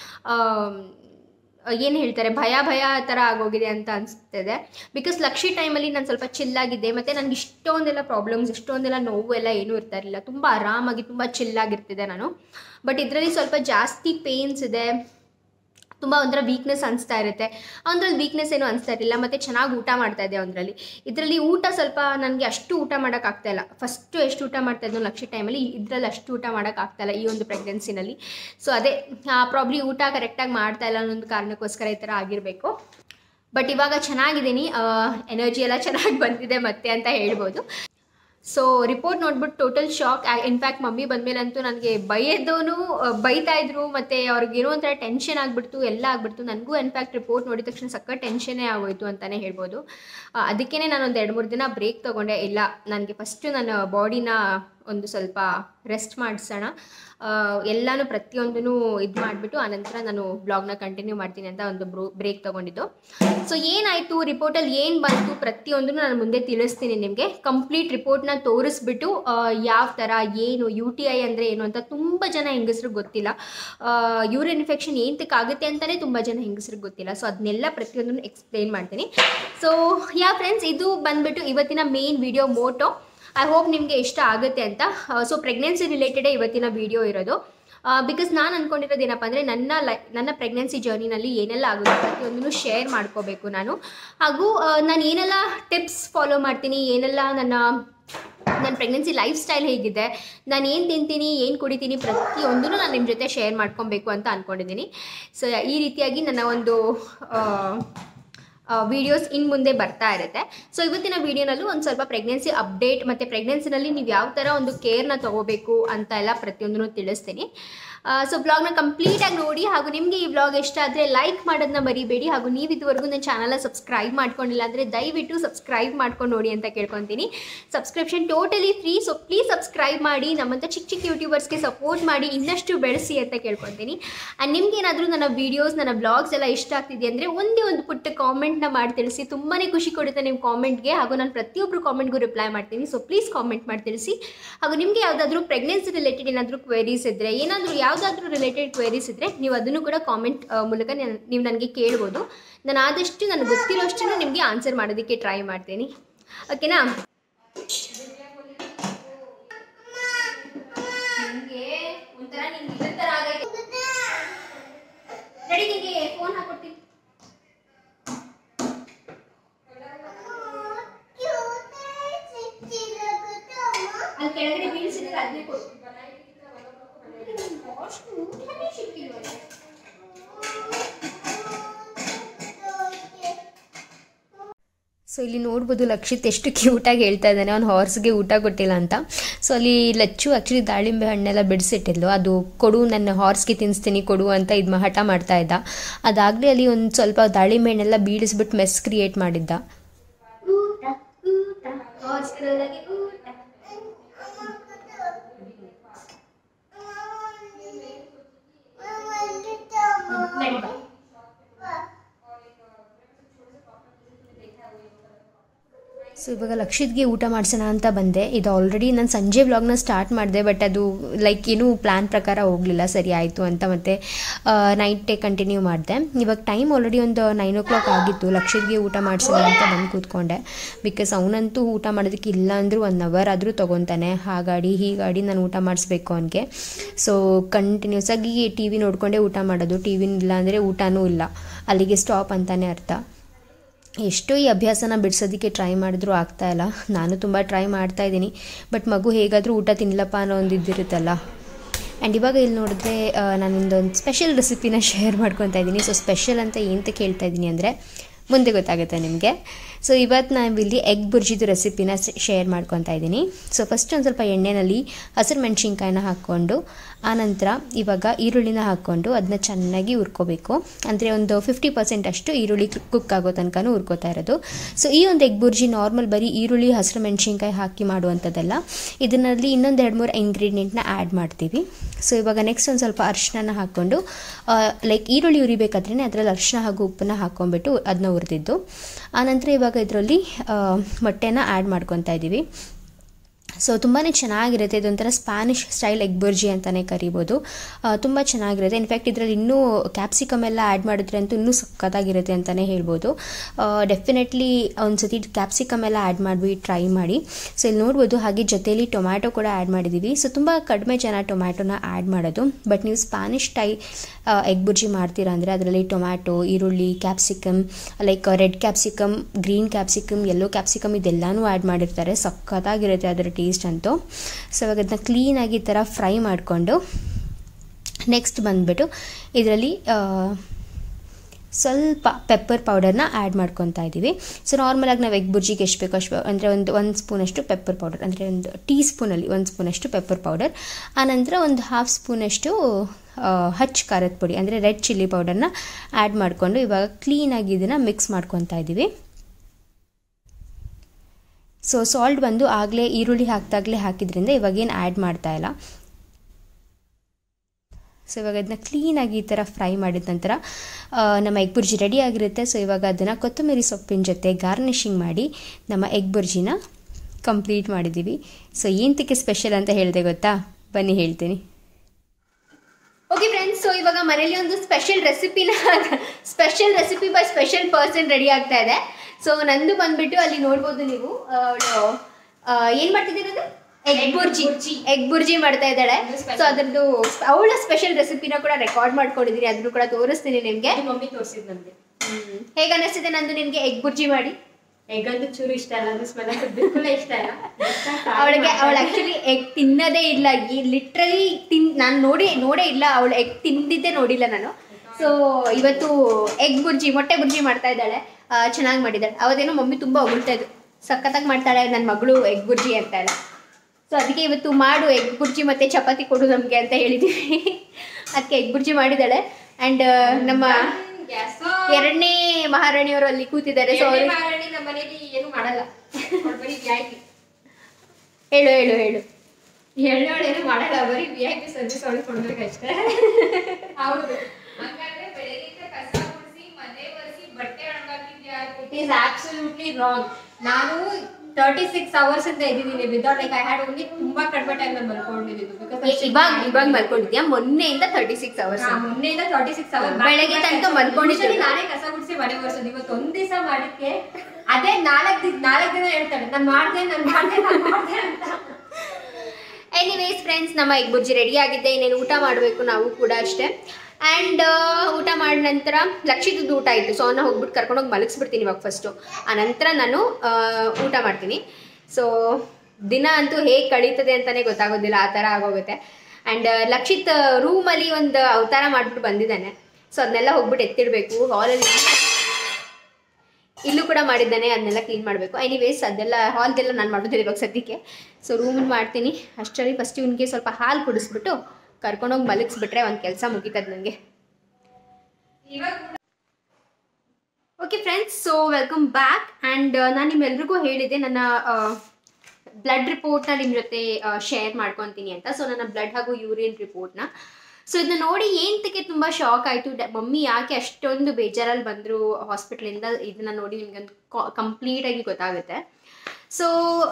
ಏನು ಹೇಳ್ತಾರೆ ಭಯ ಭಯ ಥರ ಆಗೋಗಿದೆ ಅಂತ ಅನಿಸ್ತಿದೆ ಬಿಕಾಸ್ ಲಕ್ಷಿ ಟೈಮಲ್ಲಿ ನಾನು ಸ್ವಲ್ಪ ಚಿಲ್ಲಾಗಿದ್ದೆ ಮತ್ತು ನನಗೆ ಇಷ್ಟೊಂದೆಲ್ಲ ಪ್ರಾಬ್ಲಮ್ಸ್ ಇಷ್ಟೊಂದೆಲ್ಲ ನೋವು ಎಲ್ಲ ಏನೂ ಇರ್ತಾ ಇರಲಿಲ್ಲ ತುಂಬ ಆರಾಮಾಗಿ ತುಂಬ ಚಿಲ್ಲಾಗಿರ್ತಿದ್ದೆ ನಾನು ಬಟ್ ಇದರಲ್ಲಿ ಸ್ವಲ್ಪ ಜಾಸ್ತಿ ಪೇನ್ಸ್ ಇದೆ ತುಂಬ ಒಂಥರ ವೀಕ್ನೆಸ್ ಅನಿಸ್ತಾ ಇರುತ್ತೆ ಒಂದ್ರಲ್ಲಿ ವೀಕ್ನೆಸ್ ಏನೂ ಅನಿಸ್ತಾ ಇರಲಿಲ್ಲ ಮತ್ತು ಚೆನ್ನಾಗಿ ಊಟ ಮಾಡ್ತಾ ಇದ್ದೆ ಒಂದರಲ್ಲಿ ಇದರಲ್ಲಿ ಊಟ ಸ್ವಲ್ಪ ನನಗೆ ಅಷ್ಟು ಊಟ ಮಾಡೋಕ್ಕಾಗ್ತಾ ಇಲ್ಲ ಫಸ್ಟು ಎಷ್ಟು ಊಟ ಮಾಡ್ತಾ ಇದ್ದೋ ಲಕ್ಷ ಟೈಮಲ್ಲಿ ಇದರಲ್ಲಿ ಅಷ್ಟು ಊಟ ಮಾಡೋಕ್ಕಾಗ್ತಾ ಇಲ್ಲ ಈ ಒಂದು ಪ್ರೆಗ್ನೆನ್ಸಿನಲ್ಲಿ ಸೊ ಅದೇ ಪ್ರಾಬ್ಲಿ ಊಟ ಕರೆಕ್ಟಾಗಿ ಮಾಡ್ತಾ ಇಲ್ಲ ಅನ್ನೊಂದು ಕಾರಣಕ್ಕೋಸ್ಕರ ಈ ಥರ ಆಗಿರಬೇಕು ಬಟ್ ಇವಾಗ ಚೆನ್ನಾಗಿದ್ದೀನಿ ಎನರ್ಜಿ ಎಲ್ಲ ಚೆನ್ನಾಗಿ ಬಂದಿದೆ ಮತ್ತೆ ಅಂತ ಹೇಳ್ಬೋದು ಸೊ ರಿಪೋರ್ಟ್ ನೋಡ್ಬಿಟ್ಟು ಟೋಟಲ್ ಶಾಕ್ ಇನ್ಫ್ಯಾಕ್ಟ್ ಮಮ್ಮಿ ಬಂದಮೇಲಂತೂ ನನಗೆ ಬೈಯೋದವನು ಬೈತಾ ಇದ್ರು ಮತ್ತು ಅವ್ರಿಗೇನೋ ಒಂಥರ ಟೆನ್ಷನ್ ಆಗಿಬಿಡ್ತು ಎಲ್ಲ ಆಗಿಬಿಡ್ತು ನನಗೂ ಇನ್ಫ್ಯಾಕ್ಟ್ ರಿಪೋರ್ಟ್ ನೋಡಿದ ತಕ್ಷಣ ಸಕ್ಕ ಟೆನ್ಷನ್ನೇ ಆಗೋಯ್ತು ಅಂತಲೇ ಹೇಳ್ಬೋದು ಅದಕ್ಕೇ ನಾನು ಒಂದು ಎರಡು ಮೂರು ದಿನ ಬ್ರೇಕ್ ತೊಗೊಂಡೆ ಇಲ್ಲ ನನಗೆ ಫಸ್ಟು ನನ್ನ ಬಾಡಿನ ಒಂದು ಸ್ವಲ್ಪ ರೆಸ್ಟ್ ಮಾಡಿಸೋಣ ಎಲ್ಲನೂ ಪ್ರತಿಯೊಂದೂ ಇದು ಮಾಡಿಬಿಟ್ಟು ಆನಂತರ ನಾನು ಬ್ಲಾಗ್ನ ಕಂಟಿನ್ಯೂ ಮಾಡ್ತೀನಿ ಅಂತ ಒಂದು ಬ್ರೋ ಬ್ರೇಕ್ ತೊಗೊಂಡಿದ್ದು ಸೊ ಏನಾಯಿತು ರಿಪೋರ್ಟಲ್ಲಿ ಏನು ಬಂತು ಪ್ರತಿಯೊಂದೂ ನಾನು ಮುಂದೆ ತಿಳಿಸ್ತೀನಿ ನಿಮಗೆ ಕಂಪ್ಲೀಟ್ ರಿಪೋರ್ಟ್ನ ತೋರಿಸ್ಬಿಟ್ಟು ಯಾವ ಥರ ಏನು ಯು ಟಿ ಐ ಅಂದರೆ ಏನು ಅಂತ ತುಂಬ ಜನ ಹೆಂಗಸ್ರಿಗೆ ಗೊತ್ತಿಲ್ಲ ಯೂರಿನ್ ಇನ್ಫೆಕ್ಷನ್ ಏನಕ್ಕೆ ಅಂತಲೇ ತುಂಬ ಜನ ಹೆಂಗಸ್ರಿಗೆ ಗೊತ್ತಿಲ್ಲ ಸೊ ಅದನ್ನೆಲ್ಲ ಪ್ರತಿಯೊಂದನ್ನು ಎಕ್ಸ್ಪ್ಲೇನ್ ಮಾಡ್ತೀನಿ ಸೊ ಯಾ ಫ್ರೆಂಡ್ಸ್ ಇದು ಬಂದುಬಿಟ್ಟು ಇವತ್ತಿನ main video motto I hope ನಿಮಗೆ ಇಷ್ಟ ಆಗುತ್ತೆ ಅಂತ ಸೊ ಪ್ರೆಗ್ನೆನ್ಸಿ ರಿಲೇಟೆಡೇ ಇವತ್ತಿನ ವಿಡಿಯೋ ಇರೋದು ಬಿಕಾಸ್ ನಾನು ಅಂದ್ಕೊಂಡಿರೋದು ಏನಪ್ಪ ಅಂದರೆ ನನ್ನ ಲೈ ನನ್ನ ಪ್ರೆಗ್ನೆನ್ಸಿ ಜರ್ನಿನಲ್ಲಿ ಏನೆಲ್ಲ ಆಗುತ್ತೆ ಪ್ರತಿಯೊಂದನ್ನು ಶೇರ್ ಮಾಡ್ಕೋಬೇಕು ನಾನು ಹಾಗೂ ನಾನು ಏನೆಲ್ಲ ಟಿಪ್ಸ್ ಫಾಲೋ ಮಾಡ್ತೀನಿ ಏನೆಲ್ಲ ನನ್ನ ನನ್ನ ಪ್ರೆಗ್ನೆನ್ಸಿ ಲೈಫ್ ಸ್ಟೈಲ್ ಹೇಗಿದೆ ನಾನು ಏನು ತಿಂತೀನಿ ಏನು ಕುಡಿತೀನಿ ಪ್ರತಿಯೊಂದೂ ನಾನು ನಿಮ್ಮ ಜೊತೆ ಶೇರ್ ಮಾಡ್ಕೊಬೇಕು ಅಂತ ಅಂದ್ಕೊಂಡಿದ್ದೀನಿ ಸೊ ಈ ರೀತಿಯಾಗಿ ನನ್ನ ಒಂದು ವೀಡಿಯೋಸ್ ಇನ್ನು ಮುಂದೆ ಬರ್ತಾ ಇರುತ್ತೆ ಸೊ ಇವತ್ತಿನ ವೀಡಿಯೋನಲ್ಲೂ ಒಂದು ಸ್ವಲ್ಪ ಪ್ರೆಗ್ನೆನ್ಸಿ ಅಪ್ಡೇಟ್ ಮತ್ತು ಪ್ರೆಗ್ನೆನ್ಸಿನಲ್ಲಿ ನೀವು ಯಾವ ಥರ ಒಂದು ಕೇರ್ನ ತೊಗೋಬೇಕು ಅಂತ ಎಲ್ಲ ಪ್ರತಿಯೊಂದನ್ನು ತಿಳಿಸ್ತೀನಿ ಸೊ ಬ್ಲಾಗ್ನ ಕಂಪ್ಲೀಟಾಗಿ ನೋಡಿ ಹಾಗೂ ನಿಮಗೆ ಈ ಬ್ಲಾಗ್ ಇಷ್ಟ ಆದರೆ ಲೈಕ್ ಮಾಡೋದನ್ನ ಮರಿಬೇಡಿ ಹಾಗೂ ನೀವು ಇದುವರೆಗೂ ನನ್ನ ಚಾನಲ್ನ ಸಬ್ಸ್ಕ್ರೈಬ್ ಮಾಡ್ಕೊಂಡಿಲ್ಲ ಅಂದರೆ ದಯವಿಟ್ಟು ಸಬ್ಸ್ಕ್ರೈಬ್ ಮಾಡ್ಕೊಂಡು ನೋಡಿ ಅಂತ ಕೇಳ್ಕೊತೀನಿ subscription totally free so please subscribe ಮಾಡಿ ನಮ್ಮಂಥ ಚಿಕ್ಕ ಚಿಕ್ಕ ಯೂಟ್ಯೂಬರ್ಸ್ಗೆ ಸಪೋರ್ಟ್ ಮಾಡಿ ಇನ್ನಷ್ಟು ಬೆಳೆಸಿ ಅಂತ ಕೇಳ್ಕೊತೀನಿ ಆ್ಯಂಡ್ ನಿಮ್ಗೆ ಏನಾದರೂ ನನ್ನ ವೀಡಿಯೋಸ್ ನನ್ನ ಬ್ಲಾಗ್ಸ್ ಎಲ್ಲ ಇಷ್ಟ ಆಗ್ತಿದೆ ಅಂದರೆ ಒಂದೇ ಒಂದು ಪುಟ್ಟ ಕಾಮೆಂಟ್ನ ಮಾಡಿ ತಿಳಿಸಿ ತುಂಬಾ ಖುಷಿ ಕೊಡುತ್ತೆ ನಿಮ್ಮ ಕಾಮೆಂಟ್ಗೆ ಹಾಗೂ ನಾನು ಪ್ರತಿಯೊಬ್ಬರು ಕಾಮೆಂಟ್ಗೂ ರಿಪ್ಲೈ ಮಾಡ್ತೀನಿ ಸೊ ಪ್ಲೀಸ್ ಕಾಮೆಂಟ್ ಮಾಡಿ ತಿಳಿಸಿ ಹಾಗೂ ನಿಮಗೆ ಯಾವುದಾದ್ರೂ ಪ್ರೆಗ್ನೆನ್ಸಿ ರಿಲೇಟೆಡ್ ಏನಾದರೂ ಕ್ವೆರೀಸ್ ಇದ್ದರೆ ಏನಾದರೂ ಯಾವುದಾದ್ರೂ ರಿಲೇಟೆಡ್ ಕ್ವೆರೀಸ್ ಇದ್ದರೆ ನೀವು ಅದನ್ನು ಕೂಡ ಕಾಮೆಂಟ್ ಮೂಲಕ ನನ್- ನೀವು ನನಗೆ ಕೇಳ್ಬೋದು ನಾನು ಆದಷ್ಟು ನನಗೆ ಗೊತ್ತಿರೋಷ್ಟು ನಿಮಗೆ ಆನ್ಸರ್ ಮಾಡೋದಕ್ಕೆ ಟ್ರೈ ಮಾಡ್ತೀನಿ ಓಕೆನಾ ನಿಮಗೆ ಒಂಥರ ನಿಮ್ಗೆ ಇದ್ರ ಥರ ಆಗೈತೆ ರೆಡಿ ನಿಮಗೆ ಫೋನ್ ಹಾಕೊಡ್ತೀನಿ ಅಲ್ಲಿ ಕೆಳಗಡೆ ಬೀಳ್ಸಿದ್ರೆ ಅದನ್ನೇ ಕೊಡು ಅಷ್ಟು ಊಟನೇ ಸಿಕ್ಕಿಲ್ವಲ್ಲ? ಸೊ ಇಲ್ಲಿ ನೋಡ್ಬೋದು ಲಕ್ಷಿತ್ ಎಷ್ಟು ಕ್ಯೂಟಾಗಿ ಹೇಳ್ತಾ ಇದ್ದಾನೆ ಅವ್ನು ಹಾರ್ಸ್ಗೆ ಊಟ ಕೊಟ್ಟಿಲ್ಲ ಅಂತ ಸೊ ಅಲ್ಲಿ ಲಚ್ಚು ಆ್ಯಕ್ಚುಲಿ ದಾಳಿಂಬೆ ಹಣ್ಣೆಲ್ಲ ಬಿಡಿಸಿಟ್ಟಿದ್ಲು ಅದು ಕೊಡು ನನ್ನ ಹಾರ್ಸ್ಗೆ ತಿನ್ನಿಸ್ತೀನಿ ಕೊಡು ಅಂತ ಇದು ಹಠ ಮಾಡ್ತಾ ಇದ್ದ ಅದಾಗಲೇ ಅಲ್ಲಿ ಒಂದು ಸ್ವಲ್ಪ ದಾಳಿಂಬೆ ಹಣ್ಣೆಲ್ಲ ಬೀಳಿಸ್ಬಿಟ್ಟು ಮೆಸ್ ಕ್ರಿಯೇಟ್ ಮಾಡಿದ್ದ ಊಟ ಊಟ ಹಾರ್ಸ್ಗಳೊಳಗೆ ಊಟ ನಡಿ ಬಾ. ಸೊ ಇವಾಗ ಲಕ್ಷಿತ್ಗೆ ಊಟ ಮಾಡಿಸೋಣ ಅಂತ ಬಂದೆ ಇದು ಆಲ್ರೆಡಿ ನಾನು ಸಂಜೆ ವ್ಲಾಗ್ನ ಸ್ಟಾರ್ಟ್ ಮಾಡಿದೆ ಬಟ್ ಅದು ಲೈಕ್ ಏನೂ ಪ್ಲ್ಯಾನ್ ಪ್ರಕಾರ ಹೋಗಲಿಲ್ಲ ಸರಿ ಆಯಿತು ಅಂತ ಮತ್ತೆ ನೈಟೇ ಕಂಟಿನ್ಯೂ ಮಾಡಿದೆ ಇವಾಗ ಟೈಮ್ ಆಲ್ರೆಡಿ ಒಂದು ನೈನ್ ಓ ಕ್ಲಾಕ್ ಆಗಿತ್ತು ಲಕ್ಷಿತ್ಗೆ ಊಟ ಮಾಡಿಸೋಣ ಅಂತ ಬಂದು ಕೂತ್ಕೊಂಡೆ ಬಿಕಾಸ್ ಅವನಂತೂ ಊಟ ಮಾಡೋದಕ್ಕೆ ಇಲ್ಲ ಅಂದರೂ ಒನ್ ಅವರ್ ಆದರೂ ತೊಗೊತಾನೆ ಆ ಗಾಡಿ ಈ ಗಾಡಿ ನಾನು ಊಟ ಮಾಡಿಸ್ಬೇಕು ಅವನಿಗೆ ಸೊ ಕಂಟಿನ್ಯೂಸ್ ಆಗಿ ಟಿ ವಿ ನೋಡಿಕೊಂಡೇ ಊಟ ಮಾಡೋದು ಟಿ ವಿನ ಇಲ್ಲ ಅಂದರೆ ಊಟನೂ ಇಲ್ಲ ಅಲ್ಲಿಗೆ ಸ್ಟಾಪ್ ಅಂತಲೇ ಅರ್ಥ ಎಷ್ಟೋ ಈ ಅಭ್ಯಾಸನ ಬಿಡಿಸೋದಕ್ಕೆ ಟ್ರೈ ಮಾಡಿದ್ರು ಆಗ್ತಾ ಇಲ್ಲ ನಾನು ತುಂಬ ಟ್ರೈ ಮಾಡ್ತಾ ಇದ್ದೀನಿ ಬಟ್ ಮಗು ಹೇಗಾದರೂ ಊಟ ತಿನ್ನಲಪ್ಪ ಅನ್ನೋ ಒಂದು ಇದಿರುತ್ತಲ್ಲ ಆ್ಯಂಡ್ ಇವಾಗ ಇಲ್ಲಿ ನೋಡಿದ್ರೆ ಆ, ನಾನಿಂದೊಂದು ಸ್ಪೆಷಲ್ ರೆಸಿಪಿನ ಶೇರ್ ಮಾಡ್ಕೊತಾ ಇದ್ದೀನಿ ಸೊ ಸ್ಪೆಷಲ್ ಅಂತ ಏನಂತ ಕೇಳ್ತಾ ಇದ್ದೀನಿ ಅಂದರೆ ಮುಂದೆ ಗೊತ್ತಾಗುತ್ತೆ ನಿಮಗೆ ಸೊ ಇವತ್ತು ನಾನು ಇಲ್ಲಿ ಎಗ್ ಬುರ್ಜಿದು ರೆಸಿಪಿನ ಶೇರ್ ಮಾಡ್ಕೊತಾ ಇದ್ದೀನಿ ಸೊ ಫಸ್ಟ್ ಒಂದು ಸ್ವಲ್ಪ ಎಣ್ಣೆನಲ್ಲಿ ಹಸಿರು ಮೆಣಸಿನ್ಕಾಯಿನ ಹಾಕ್ಕೊಂಡು ಆನಂತರ ಇವಾಗ ಈರುಳ್ಳಿನ ಹಾಕ್ಕೊಂಡು ಅದನ್ನ ಚೆನ್ನಾಗಿ ಹುರ್ಕೋಬೇಕು ಅಂದರೆ ಒಂದು ಫಿಫ್ಟಿ ಪರ್ಸೆಂಟ್ ಅಷ್ಟು ಈರುಳ್ಳಿ ಕುಕ್ ಆಗೋ ತನಕನೂ ಹುರ್ಕೋತಾ ಇರೋದು ಸೊ ಈ ಒಂದು ಎಗ್ ಬುರ್ಜಿ ನಾರ್ಮಲ್ ಬರೀ ಈರುಳ್ಳಿ ಹಸಿರು ಮೆಣಸಿನ್ಕಾಯಿ ಹಾಕಿ ಮಾಡುವಂಥದ್ದಲ್ಲ ಇದರಲ್ಲಿ ಇನ್ನೊಂದು ಎರಡು ಮೂರು ಇಂಗ್ರೀಡಿಯೆಂಟ್ನ ಆ್ಯಡ್ ಮಾಡ್ತೀವಿ ಸೊ ಇವಾಗ ನೆಕ್ಸ್ಟ್ ಒಂದು ಸ್ವಲ್ಪ ಅರಿಶಿನ ಹಾಕ್ಕೊಂಡು ಲೈಕ್ ಈರುಳ್ಳಿ ಉರಿಬೇಕಾದ್ರೆ ಅದರಲ್ಲಿ ಅರಿಶಿನ ಹಾಗೂ ಉಪ್ಪನ್ನ ಹಾಕ್ಕೊಂಡ್ಬಿಟ್ಟು ಅದನ್ನ ಹುರಿದಿದ್ದು ಆನಂತರ ಇವಾಗ ಇದರಲ್ಲಿ ಮೊಟ್ಟೆನ ಆ್ಯಡ್ ಮಾಡ್ಕೊತಾ ಇದ್ದೀವಿ ಸೊ ತುಂಬಾ ಚೆನ್ನಾಗಿರುತ್ತೆ ಇದೊಂಥರ ಸ್ಪ್ಯಾನಿಷ್ ಸ್ಟೈಲ್ ಎಗ್ ಬುರ್ಜಿ ಅಂತಲೇ ಕರಿಬೋದು ತುಂಬ ಚೆನ್ನಾಗಿರುತ್ತೆ ಇನ್ಫ್ಯಾಕ್ಟ್ ಇದರಲ್ಲಿ ಇನ್ನೂ ಕ್ಯಾಪ್ಸಿಕಮ್ ಎಲ್ಲ ಆ್ಯಡ್ ಮಾಡಿದ್ರೆ ಅಂತೂ ಇನ್ನೂ ಸಖತ್ತಾಗಿರುತ್ತೆ ಅಂತಲೇ ಹೇಳ್ಬೋದು ಡೆಫಿನೆಟ್ಲಿ ಒಂದು ಸತಿ ಕ್ಯಾಪ್ಸಿಕಮ್ ಎಲ್ಲ ಆ್ಯಡ್ ಮಾಡಿ ಟ್ರೈ ಮಾಡಿ ಸೊ ಇಲ್ಲಿ ನೋಡ್ಬೋದು ಹಾಗೆ ಜೊತೆಯಲ್ಲಿ ಟೊಮ್ಯಾಟೊ ಕೂಡ ಆ್ಯಡ್ ಮಾಡಿದ್ದೀವಿ ಸೊ ತುಂಬ ಕಡಿಮೆ ಜನ ಟೊಮ್ಯಾಟೊನ ಆ್ಯಡ್ ಮಾಡೋದು ಬಟ್ ನೀವು ಸ್ಪ್ಯಾನಿಷ್ ಟೈ ಎಗ್ ಬುರ್ಜಿ ಮಾಡ್ತೀರಾ ಅಂದರೆ ಅದರಲ್ಲಿ ಟೊಮ್ಯಾಟೊ ಈರುಳ್ಳಿ capsicum like red capsicum green capsicum yellow capsicum ಇದೆಲ್ಲನೂ ಆ್ಯಡ್ ಮಾಡಿರ್ತಾರೆ ಸಖತ್ತಾಗಿರುತ್ತೆ ಅದರ ಟೇಸ್ಟ್ ಅಂತೂ ಸೊ ಇವಾಗ ಅದನ್ನ ಕ್ಲೀನಾಗಿ ಈ ಥರ ಫ್ರೈ ಮಾಡಿಕೊಂಡು ನೆಕ್ಸ್ಟ್ ಬಂದುಬಿಟ್ಟು ಇದರಲ್ಲಿ ಸ್ವಲ್ಪ ಪೆಪ್ಪರ್ ಪೌಡರ್ನ ಆ್ಯಡ್ ಮಾಡ್ಕೊತಾ ಇದ್ದೀವಿ ಸೊ ನಾರ್ಮಲಾಗಿ ನಾವು ಎಗ್ ಬುರ್ಜಿಗೆ ಎಷ್ಟು ಬೇಕೋ ಅಷ್ಟು ಅಂದರೆ ಒಂದು ಒಂದು ಸ್ಪೂನಷ್ಟು ಪೆಪ್ಪರ್ ಪೌಡರ್ ಅಂದರೆ ಒಂದು ಟೀ ಸ್ಪೂನಲ್ಲಿ ಒಂದು ಸ್ಪೂನಷ್ಟು ಪೆಪ್ಪರ್ ಪೌಡರ್ ಆನಂತರ ಒಂದು ಹಾಫ್ ಸ್ಪೂನಷ್ಟು ಹಚ್ ಖಾರದ ಪುಡಿ ಅಂದರೆ ರೆಡ್ ಚಿಲ್ಲಿ ಪೌಡರ್ನ ಆ್ಯಡ್ ಮಾಡಿಕೊಂಡು ಇವಾಗ ಕ್ಲೀನಾಗಿ ಇದನ್ನು ಮಿಕ್ಸ್ ಮಾಡ್ಕೊತಾ ಇದ್ದೀವಿ ಸೊ ಸಾಲ್ಟ್ ಬಂದು ಆಗಲೇ ಈರುಳ್ಳಿ ಹಾಕ್ದಾಗಲೇ ಹಾಕಿದ್ರಿಂದ ಇವಾಗೇನು ಆ್ಯಡ್ ಮಾಡ್ತಾ ಇಲ್ಲ ಸೊ ಇವಾಗ ಅದನ್ನ ಕ್ಲೀನಾಗಿ ಈ ಥರ ಫ್ರೈ ಮಾಡಿದ ನಂತರ ಆ, ನಮ್ಮ ಎಗ್ ಬುರ್ಜಿ ರೆಡಿ ಆಗಿರುತ್ತೆ ಸೊ ಇವಾಗ ಅದನ್ನು ಕೊತ್ತಂಬರಿ ಸೊಪ್ಪಿನ ಜೊತೆ ಗಾರ್ನಿಷಿಂಗ್ ಮಾಡಿ ನಮ್ಮ ಎಗ್ ಬುರ್ಜಿನ ಕಂಪ್ಲೀಟ್ ಮಾಡಿದ್ದೀವಿ ಸೊ ಏನಕ್ಕೆ ಸ್ಪೆಷಲ್ ಅಂತ ಹೇಳಿದೆ ಗೊತ್ತಾ ಬನ್ನಿ ಹೇಳ್ತೀನಿ ಓಕೆ ಫ್ರೆಂಡ್ಸ್ ಸೊ ಇವಾಗ ಮನೇಲಿ ಒಂದು ಸ್ಪೆಷಲ್ ರೆಸಿಪಿನ special recipe by special person ready ಆಗ್ತಾ ಇದೆ ಸೊ ನಂದು ಬಂದ್ಬಿಟ್ಟು ಅಲ್ಲಿ ನೋಡ್ಬೋದು ನೀವು ಅವಳು ಏನು ಮಾಡ್ತಿದ್ದೀರಿ ಅದು ಎಗ್ ಬುರ್ಜಿ ಎಗ್ ಬುರ್ಜಿ ಮಾಡ್ತಾ ಇದ್ದಾಳೆ ಸೊ ಅದ್ರದ್ದು ಅವಳ ಸ್ಪೆಷಲ್ ರೆಸಿಪಿನ ಕೂಡ ರೆಕಾರ್ಡ್ ಮಾಡ್ಕೊಂಡಿದ್ದೀನಿ ಅದನ್ನು ಕೂಡ ತೋರಿಸ್ತೀನಿ ನಿಮಗೆ ಮಮ್ಮಿ ತೋರಿಸಿದ್ ನಮ್ಗೆ ಹೇಗೆ ಅನಿಸ್ತಿದೆ ನಂದು ನಿಮಗೆ ಎಗ್ ಬುರ್ಜಿ ಮಾಡಿ ಎಗ್ ಅಂತೂ ಚೂರು ಇಷ್ಟ ಇಲ್ಲ ಅದು ಸ್ಮೆಲ್ ಅಂತೂ ಬಿಲ್ಕುಲ್ ಇಷ್ಟ ಇಲ್ಲ ಅವಳಿಗೆ ಅವಳು ಆಕ್ಚುಲಿ ಎಗ್ ತಿನ್ನೋದೇ ಇಲ್ಲ ಈ ಲಿಟ್ರಲಿ ತಿನ್ ನಾನು ನೋಡಿ ನೋಡೇ ಇಲ್ಲ ಅವಳು ಎಗ್ ತಿಂದಿದ್ದೇ ನೋಡಿಲ್ಲ ನಾನು ಸೊ ಇವತ್ತು ಎಗ್ ಬುರ್ಜಿ ಮೊಟ್ಟೆ ಬುರ್ಜಿ ಮಾಡ್ತಾ ಇದ್ದಾಳೆ ಚೆನ್ನಾಗಿ ಮಾಡಿದ್ದಾಳೆ ಅವತ್ತೇನೋ ಮಮ್ಮಿ ತುಂಬ ಹೊಗಳ್ತಾ ಇದ್ರು ಸಖತ್ತಾಗಿ ಮಾಡ್ತಾಳೆ ನನ್ನ ಮಗಳು ಎಗ್ ಬುರ್ಜಿ ಅಂತ ಎಲ್ಲ ಸೊ ಸೊ ಅದಕ್ಕೆ ಇವತ್ತು ಮಾಡು ಎಗ್ ಬುರ್ಜಿ ಮತ್ತು ಚಪಾತಿ ಕೊಡು ನಮಗೆ ಅಂತ ಹೇಳಿದ್ದೀವಿ ಅದಕ್ಕೆ ಎಗ್ ಬುರ್ಜಿ ಮಾಡಿದ್ದಾಳೆ ಆ್ಯಂಡ್ ನಮ್ಮ ಎರಡನೇ ಮಹಾರಾಣಿಯವರು ಅಲ್ಲಿ ಕೂತಿದ್ದಾರೆ ಸೊ ಅವರು ನಮ್ಮ ಮನೇಲಿ ಏನು ಮಾಡಲ್ಲ ಅವ್ಳ್ ಬರೀ ವಿ ಐ ಪಿ ಹೇಳು ಹೇಳು ಹೇಳು ಎಳ್ಳೆಳು ಏನು ಮಾಡಲ್ಲ ಬರೀ ವಿ ಐ ಪಿ ಸರ್ವಿಸ್ ಅವಳು ಕೊಡ್ಬೇಕಷ್ಟೇ ಹೌದು ಹಂಗಾದ್ರೆ ಬೆಳಗ್ಗೆಯಿಂದ ಕಸ ಗುಡಿಸಿ ಮನೆ ಒರೆಸಿ ಬಟ್ಟೆ ಒಣಗಾಕಿದ್ಯಾ ಇಟ್ ಈಸ್ ಆಬ್ಸಲ್ಯೂಟ್ಲಿ ರಾಂಗ್ ನಾನು ತರ್ಟಿ ಸಿಕ್ಸ್ ಅವರ್ಸ್ ಅಂತ ಇದ್ದೀನಿ without like I had only ತುಂಬಾ ಕಡಿಮೆ ಟೈಮ್ ನಾನು ಮಲ್ಕೊಂಡಿದ್ದು ಬಿಕಾಸ್ ಇವಾಗ ಇವಾಗ ಮಲ್ಕೊಂಡಿದ್ಯಾ ಮೊನ್ನೆಯಿಂದ ತರ್ಟಿ ಸಿಕ್ಸ್ ಅವರ್ಸ್ ಮೊನ್ನೆಯಿಂದ ತರ್ಟಿ ಸಿಕ್ಸ್ ಅವರ್ ಬೆಳಗ್ಗೆ ತನಕ ಮಲ್ಕೊಂಡಿದ್ದು. ನಾನೇ ಕಸ ಗುಡಿಸಿ ಮನೆ ಒರೆಸೋದು ಇವತ್ತು ಒಂದ್ ದಿವಸ ಮಾಡಿದ್ಕೆ ಅದೇ ನಾಲ್ಕು ದಿನ ನಾಲ್ಕು ದಿನ ಹೇಳ್ತಾಳೆ ನಾನು ಮಾಡ್ದೆ ನಾನು ಮಾಡ್ದೆ ನಾನು ಮಾಡ್ದೆ ಅಂತ ಎನಿವೇಸ್ ಫ್ರೆಂಡ್ಸ್ ನಮ್ಮ ಎಗ್ ಬುರ್ಜಿ ರೆಡಿ ಆಗಿದೆ ಇನ್ನೇನು ಊಟ ಮಾಡಬೇಕು ನಾವು ಕೂಡ ಅಷ್ಟೇ ಆ್ಯಂಡ್ ಊಟ ಮಾಡಿದ ನಂತರ ಲಕ್ಷಿತದ್ದು ಊಟ ಇತ್ತು ಸೊ ಅವನ್ನ ಹೋಗ್ಬಿಟ್ಟು ಕರ್ಕೊಂಡೋಗಿ ಮಲಗಿಸ್ಬಿಡ್ತೀನಿ ಇವಾಗ ಫಸ್ಟು ಆ ನಂತರ ನಾನು ಆ, ಊಟ ಮಾಡ್ತೀನಿ ಸೊ ದಿನ ಅಂತೂ ಹೇಗೆ ಕಳೀತದೆ ಅಂತಲೇ ಗೊತ್ತಾಗೋದಿಲ್ಲ ಆ ಥರ ಆಗೋಗುತ್ತೆ ಆ್ಯಂಡ್ ಲಕ್ಷಿತ್ ರೂಮಲ್ಲಿ ಒಂದು ಅವತಾರ ಮಾಡಿಬಿಟ್ಟು ಬಂದಿದ್ದಾನೆ ಸೊ ಅದನ್ನೆಲ್ಲ ಹೋಗ್ಬಿಟ್ಟು ಎತ್ತಿಡಬೇಕು ಹಾಲಲ್ಲಿ ಇಲ್ಲೂ ಕೂಡ ಮಾಡಿದ್ದಾನೆ ಅದನ್ನೆಲ್ಲ ಕ್ಲೀನ್ ಮಾಡಬೇಕು ಎನಿವೇಸ್ ಅದೆಲ್ಲ ಹಾಲ್ದೆಲ್ಲ ನಾನು ಮಾಡೋದಿಲ್ಲ ಇವಾಗ ಸದ್ಯಕ್ಕೆ ಸೊ ರೂಮಲ್ಲಿ ಮಾಡ್ತೀನಿ ಅಷ್ಟರಲ್ಲಿ ಫಸ್ಟ್ ಇವನಿಗೆ ಸ್ವಲ್ಪ ಹಾಲು ಕುಡಿಸ್ಬಿಟ್ಟು ಕರ್ಕೊಂಡೋಗಿ ಮಲಗಿಸ್ಬಿಟ್ರೆ ಒಂದು ಕೆಲಸ ಮುಗೀತದೆ ನನಗೆ okay friends so welcome back and ನಾನು ನಿಮ್ಮೆಲ್ರಿಗೂ ಹೇಳಿದೆ ನನ್ನ ಬ್ಲಡ್ ರಿಪೋರ್ಟ್ನ ನಿಮ್ಮ ಜೊತೆ ಶೇರ್ ಮಾಡ್ಕೊತೀನಿ ಅಂತ ಸೊ ನನ್ನ ಬ್ಲಡ್ ಹಾಗೂ ಯೂರಿನ್ ರಿಪೋರ್ಟ್ನ ಸೊ ಇದನ್ನ ನೋಡಿ ಏಂತಕ್ಕೆ ತುಂಬ ಶಾಕ್ ಆಯಿತು ಮಮ್ಮಿ ಯಾಕೆ ಅಷ್ಟೊಂದು ಬೇಜಾರಲ್ಲಿ ಬಂದರು ಹಾಸ್ಪಿಟ್ಲಿಂದ ಇದನ್ನ ನೋಡಿ ನಿಮ್ಗೆ ಒಂದು ಕಂಪ್ಲೀಟಾಗಿ ಗೊತ್ತಾಗುತ್ತೆ ಸೊ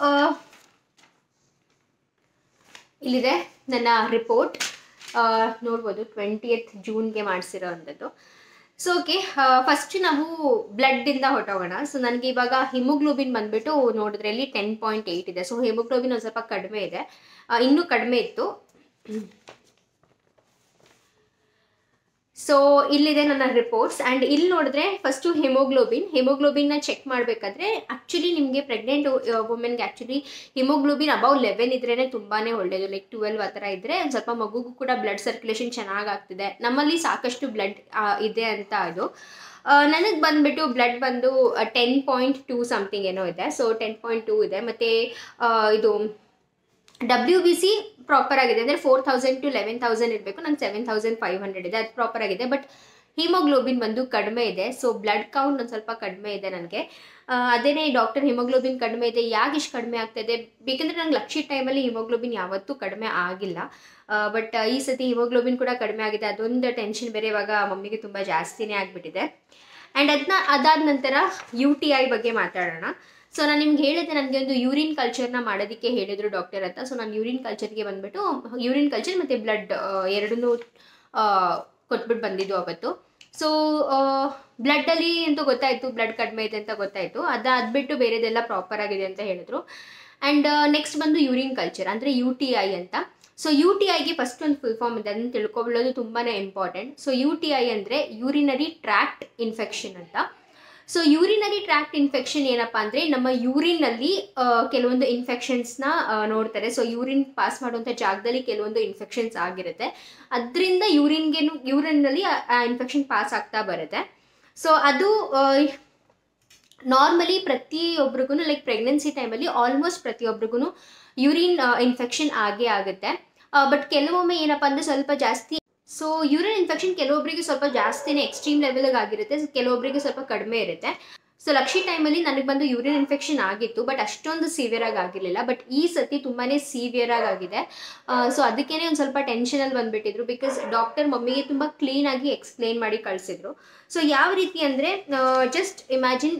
ಇಲ್ಲಿದೆ ನನ್ನ ರಿಪೋರ್ಟ್ ನೋಡ್ಬೋದು ಟ್ವೆಂಟಿಯತ್ ಜೂನ್ಗೆ ಮಾಡಿಸಿರೋ ಅಂಥದ್ದು ಸೊ ಓಕೆ ಫಸ್ಟ್ ನಾವು ಬ್ಲಡ್ಡಿಂದ ಹೊಟ್ಟೋಗೋಣ ಸೊ ನನಗೆ ಇವಾಗ ಹಿಮೋಗ್ಲೋಬಿನ್ ಬಂದ್ಬಿಟ್ಟು ನೋಡಿದ್ರೆ ಇಲ್ಲಿ ಟೆನ್ ಪಾಯಿಂಟ್ ಏಯ್ಟ್ ಇದೆ ಸೊ ಹಿಮೋಗ್ಲೋಬಿನ್ ಒಂದು ಸ್ವಲ್ಪ ಕಡಿಮೆ ಇದೆ ಆ, ಇನ್ನೂ ಕಡಿಮೆ ಇತ್ತು ಸೊ ಇಲ್ಲಿದೆ ನನ್ನ ರಿಪೋರ್ಟ್ಸ್ ಆ್ಯಂಡ್ ಇಲ್ಲಿ ನೋಡಿದ್ರೆ ಫಸ್ಟು ಹಿಮೋಗ್ಲೋಬಿನ್ ಹಿಮೋಗ್ಲೋಬಿನ್ನ ಚೆಕ್ ಮಾಡಬೇಕಾದ್ರೆ ಆ್ಯಕ್ಚುಲಿ ನಿಮಗೆ ಪ್ರೆಗ್ನೆಂಟ್ ವುಮೆನ್ಗೆ ಆ್ಯಕ್ಚುಲಿ ಹಿಮೋಗ್ಲೋಬಿನ್ ಅಬೌವ್ ಲೆವೆನ್ ಇದ್ರೇ ತುಂಬಾ ಒಳ್ಳೆಯದು ಲೈಕ್ ಟ್ವೆಲ್ವ್ ಆ ಥರ ಇದ್ದರೆ ಒಂದು ಸ್ವಲ್ಪ ಮಗುಗೂ ಕೂಡ ಬ್ಲಡ್ ಸರ್ಕ್ಯುಲೇಷನ್ ಚೆನ್ನಾಗಾಗ್ತಿದೆ ನಮ್ಮಲ್ಲಿ ಸಾಕಷ್ಟು ಬ್ಲಡ್ ಇದೆ ಅಂತ ಅದು ನನಗೆ ಬಂದುಬಿಟ್ಟು ಬ್ಲಡ್ ಬಂದು ಟೆನ್ ಪಾಯಿಂಟ್ ಟೂ ಸಮಥಿಂಗ್ ಏನೋ ಇದೆ ಸೊ ಟೆನ್ ಪಾಯಿಂಟ್ ಟೂ ಇದೆ ಮತ್ತು ಇದು ಡಬ್ಲ್ಯೂ ಬಿ ಸಿ ಪ್ರಾಪರ್ ಆಗಿದೆ ಅಂದರೆ four thousand to eleven thousand ಇರಬೇಕು ನಂಗೆ ಸೆವೆನ್ ತೌಸಂಡ್ ಫೈವ್ ಹಂಡ್ರೆಡ್ ಇದೆ ಅದು ಪ್ರಾಪರ್ ಆಗಿದೆ ಬಟ್ ಹಿಮೋಗ್ಲೋಬಿನ್ ಬಂದು ಕಡಿಮೆ ಇದೆ ಸೊ ಬ್ಲಡ್ ಕೌಂಟ್ ಒಂದು ಸ್ವಲ್ಪ ಕಡಿಮೆ ಇದೆ ನನಗೆ ಅದೇನೇ ಡಾಕ್ಟರ್ ಹಿಮೋಗ್ಲೋಬಿನ್ ಕಡಿಮೆ ಇದೆ ಯಾಕೆ ಇಷ್ಟು ಕಡಿಮೆ ಆಗ್ತಾಯಿದೆ ಬೇಕಂದರೆ ನಂಗೆ ಲಕ್ಷಿ ಟೈಮಲ್ಲಿ ಹಿಮೋಗ್ಲೋಬಿನ್ ಯಾವತ್ತೂ ಕಡಿಮೆ ಆಗಿಲ್ಲ ಬಟ್ ಈ ಸತಿ ಹಿಮೋಗ್ಲೋಬಿನ್ ಕೂಡ ಕಡಿಮೆ ಆಗಿದೆ ಅದೊಂದು ಟೆನ್ಷನ್ ಬೇರೆ ಇವಾಗ ಮಮ್ಮಿಗೆ ತುಂಬ ಜಾಸ್ತಿನೇ ಆಗಿಬಿಟ್ಟಿದೆ ಆ್ಯಂಡ್ ಅದನ್ನ ಅದಾದ ನಂತರ ಯು ಟಿ ಐ ಬಗ್ಗೆ ಮಾತಾಡೋಣ ಸೊ ನಾನು ನಿಮ್ಗೆ ಹೇಳಿದೆ ನನಗೆ ಒಂದು ಯೂರಿನ್ ಕಲ್ಚರ್ನ ಮಾಡೋದಕ್ಕೆ ಹೇಳಿದರು ಡಾಕ್ಟರ್ ಅಂತ ಸೊ ನಾನು ಯೂರಿನ್ ಕಲ್ಚರ್ಗೆ ಬಂದ್ಬಿಟ್ಟು ಯೂರಿನ್ ಕಲ್ಚರ್ ಮತ್ತು ಬ್ಲಡ್ ಎರಡನ್ನೂ ಕೊಟ್ಬಿಟ್ಟು ಬಂದಿದ್ದು ಅವತ್ತು ಸೊ ಬ್ಲಡ್ಡಲ್ಲಿ ಅಂತೂ ಗೊತ್ತಾಯಿತು ಬ್ಲಡ್ ಕಡಿಮೆ ಇದೆ ಅಂತ ಗೊತ್ತಾಯಿತು ಅದು ಅದ್ಬಿಟ್ಟು ಬೇರೆದೆಲ್ಲ ಪ್ರಾಪರ್ ಆಗಿದೆ ಅಂತ ಹೇಳಿದ್ರು ಆ್ಯಂಡ್ ನೆಕ್ಸ್ಟ್ ಬಂದು ಯೂರಿನ್ ಕಲ್ಚರ್ ಅಂದರೆ ಯು ಟಿ ಐ ಅಂತ ಸೊ ಯು ಟಿ ಐಗೆ ಫಸ್ಟ್ ಒಂದು ಫುಲ್ ಫಾರ್ಮ್ ಇದೆ ಅದನ್ನು ತಿಳ್ಕೊಳ್ಳೋದು ತುಂಬಾ important so U T I ಅಂದರೆ ಯೂರಿನರಿ ಟ್ರ್ಯಾಕ್ಟ್ ಇನ್ಫೆಕ್ಷನ್ ಅಂತ ಸೊ ಯೂರಿನರಿ ಟ್ರ್ಯಾಕ್ಟ್ ಇನ್ಫೆಕ್ಷನ್ ಏನಪ್ಪ ಅಂದರೆ ನಮ್ಮ ಯೂರಿನಲ್ಲಿ ಕೆಲವೊಂದು ಇನ್ಫೆಕ್ಷನ್ಸ್ನ ನೋಡ್ತಾರೆ ಸೊ ಯೂರಿನ್ ಪಾಸ್ ಮಾಡುವಂಥ ಜಾಗದಲ್ಲಿ ಕೆಲವೊಂದು ಇನ್ಫೆಕ್ಷನ್ಸ್ ಆಗಿರುತ್ತೆ ಅದರಿಂದ ಯೂರಿನ್ಗೆನು ಯೂರಿನ್ನಲ್ಲಿ ಆ ಇನ್ಫೆಕ್ಷನ್ ಪಾಸ್ ಆಗ್ತಾ ಬರುತ್ತೆ ಸೊ ಅದು ನಾರ್ಮಲಿ ಪ್ರತಿಯೊಬ್ರಿಗೂ ಲೈಕ್ ಪ್ರೆಗ್ನೆನ್ಸಿ ಟೈಮಲ್ಲಿ ಆಲ್ಮೋಸ್ಟ್ ಪ್ರತಿಯೊಬ್ರಿಗೂ ಯೂರಿನ್ ಇನ್ಫೆಕ್ಷನ್ ಆಗೇ ಆಗುತ್ತೆ ಬಟ್ ಕೆಲವೊಮ್ಮೆ ಏನಪ್ಪ ಅಂದರೆ ಸ್ವಲ್ಪ ಜಾಸ್ತಿ ಸೊ ಯೂರಿನ್ ಇನ್ಫೆಕ್ಷನ್ ಕೆಲವೊಬ್ಬರಿಗೆ ಸ್ವಲ್ಪ ಜಾಸ್ತಿನೇ ಎಕ್ಸ್ಟ್ರೀಮ್ ಲೆವೆಲ್ಗೆ ಆಗಿರುತ್ತೆ ಸೊ ಕೆಲವೊಬ್ಬರಿಗೆ ಸ್ವಲ್ಪ ಕಡಿಮೆ ಇರುತ್ತೆ ಸೊ ಲಕ್ಷಿ ಟೈಮಲ್ಲಿ ನನಗೆ ಬಂದು ಯೂರಿನ್ ಇನ್ಫೆಕ್ಷನ್ ಆಗಿತ್ತು ಬಟ್ ಅಷ್ಟೊಂದು ಸಿವಿಯರ್ ಆಗಿ ಆಗಿರಲಿಲ್ಲ ಬಟ್ ಈ ಸತಿ ತುಂಬಾ ಸಿವಿಯರ್ ಆಗಿ ಆಗಿದೆ ಸೊ ಅದಕ್ಕೇನೆ ಒಂದು ಸ್ವಲ್ಪ ಟೆನ್ಷನಲ್ಲಿ ಬಂದುಬಿಟ್ಟಿದ್ರು ಬಿಕಾಸ್ ಡಾಕ್ಟರ್ ಮಮ್ಮಿಗೆ ತುಂಬ ಕ್ಲೀನಾಗಿ ಎಕ್ಸ್ಪ್ಲೇನ್ ಮಾಡಿ ಕಳಿಸಿದ್ರು ಸೊ ಯಾವ ರೀತಿ ಅಂದರೆ ಜಸ್ಟ್ ಇಮ್ಯಾಜಿನ್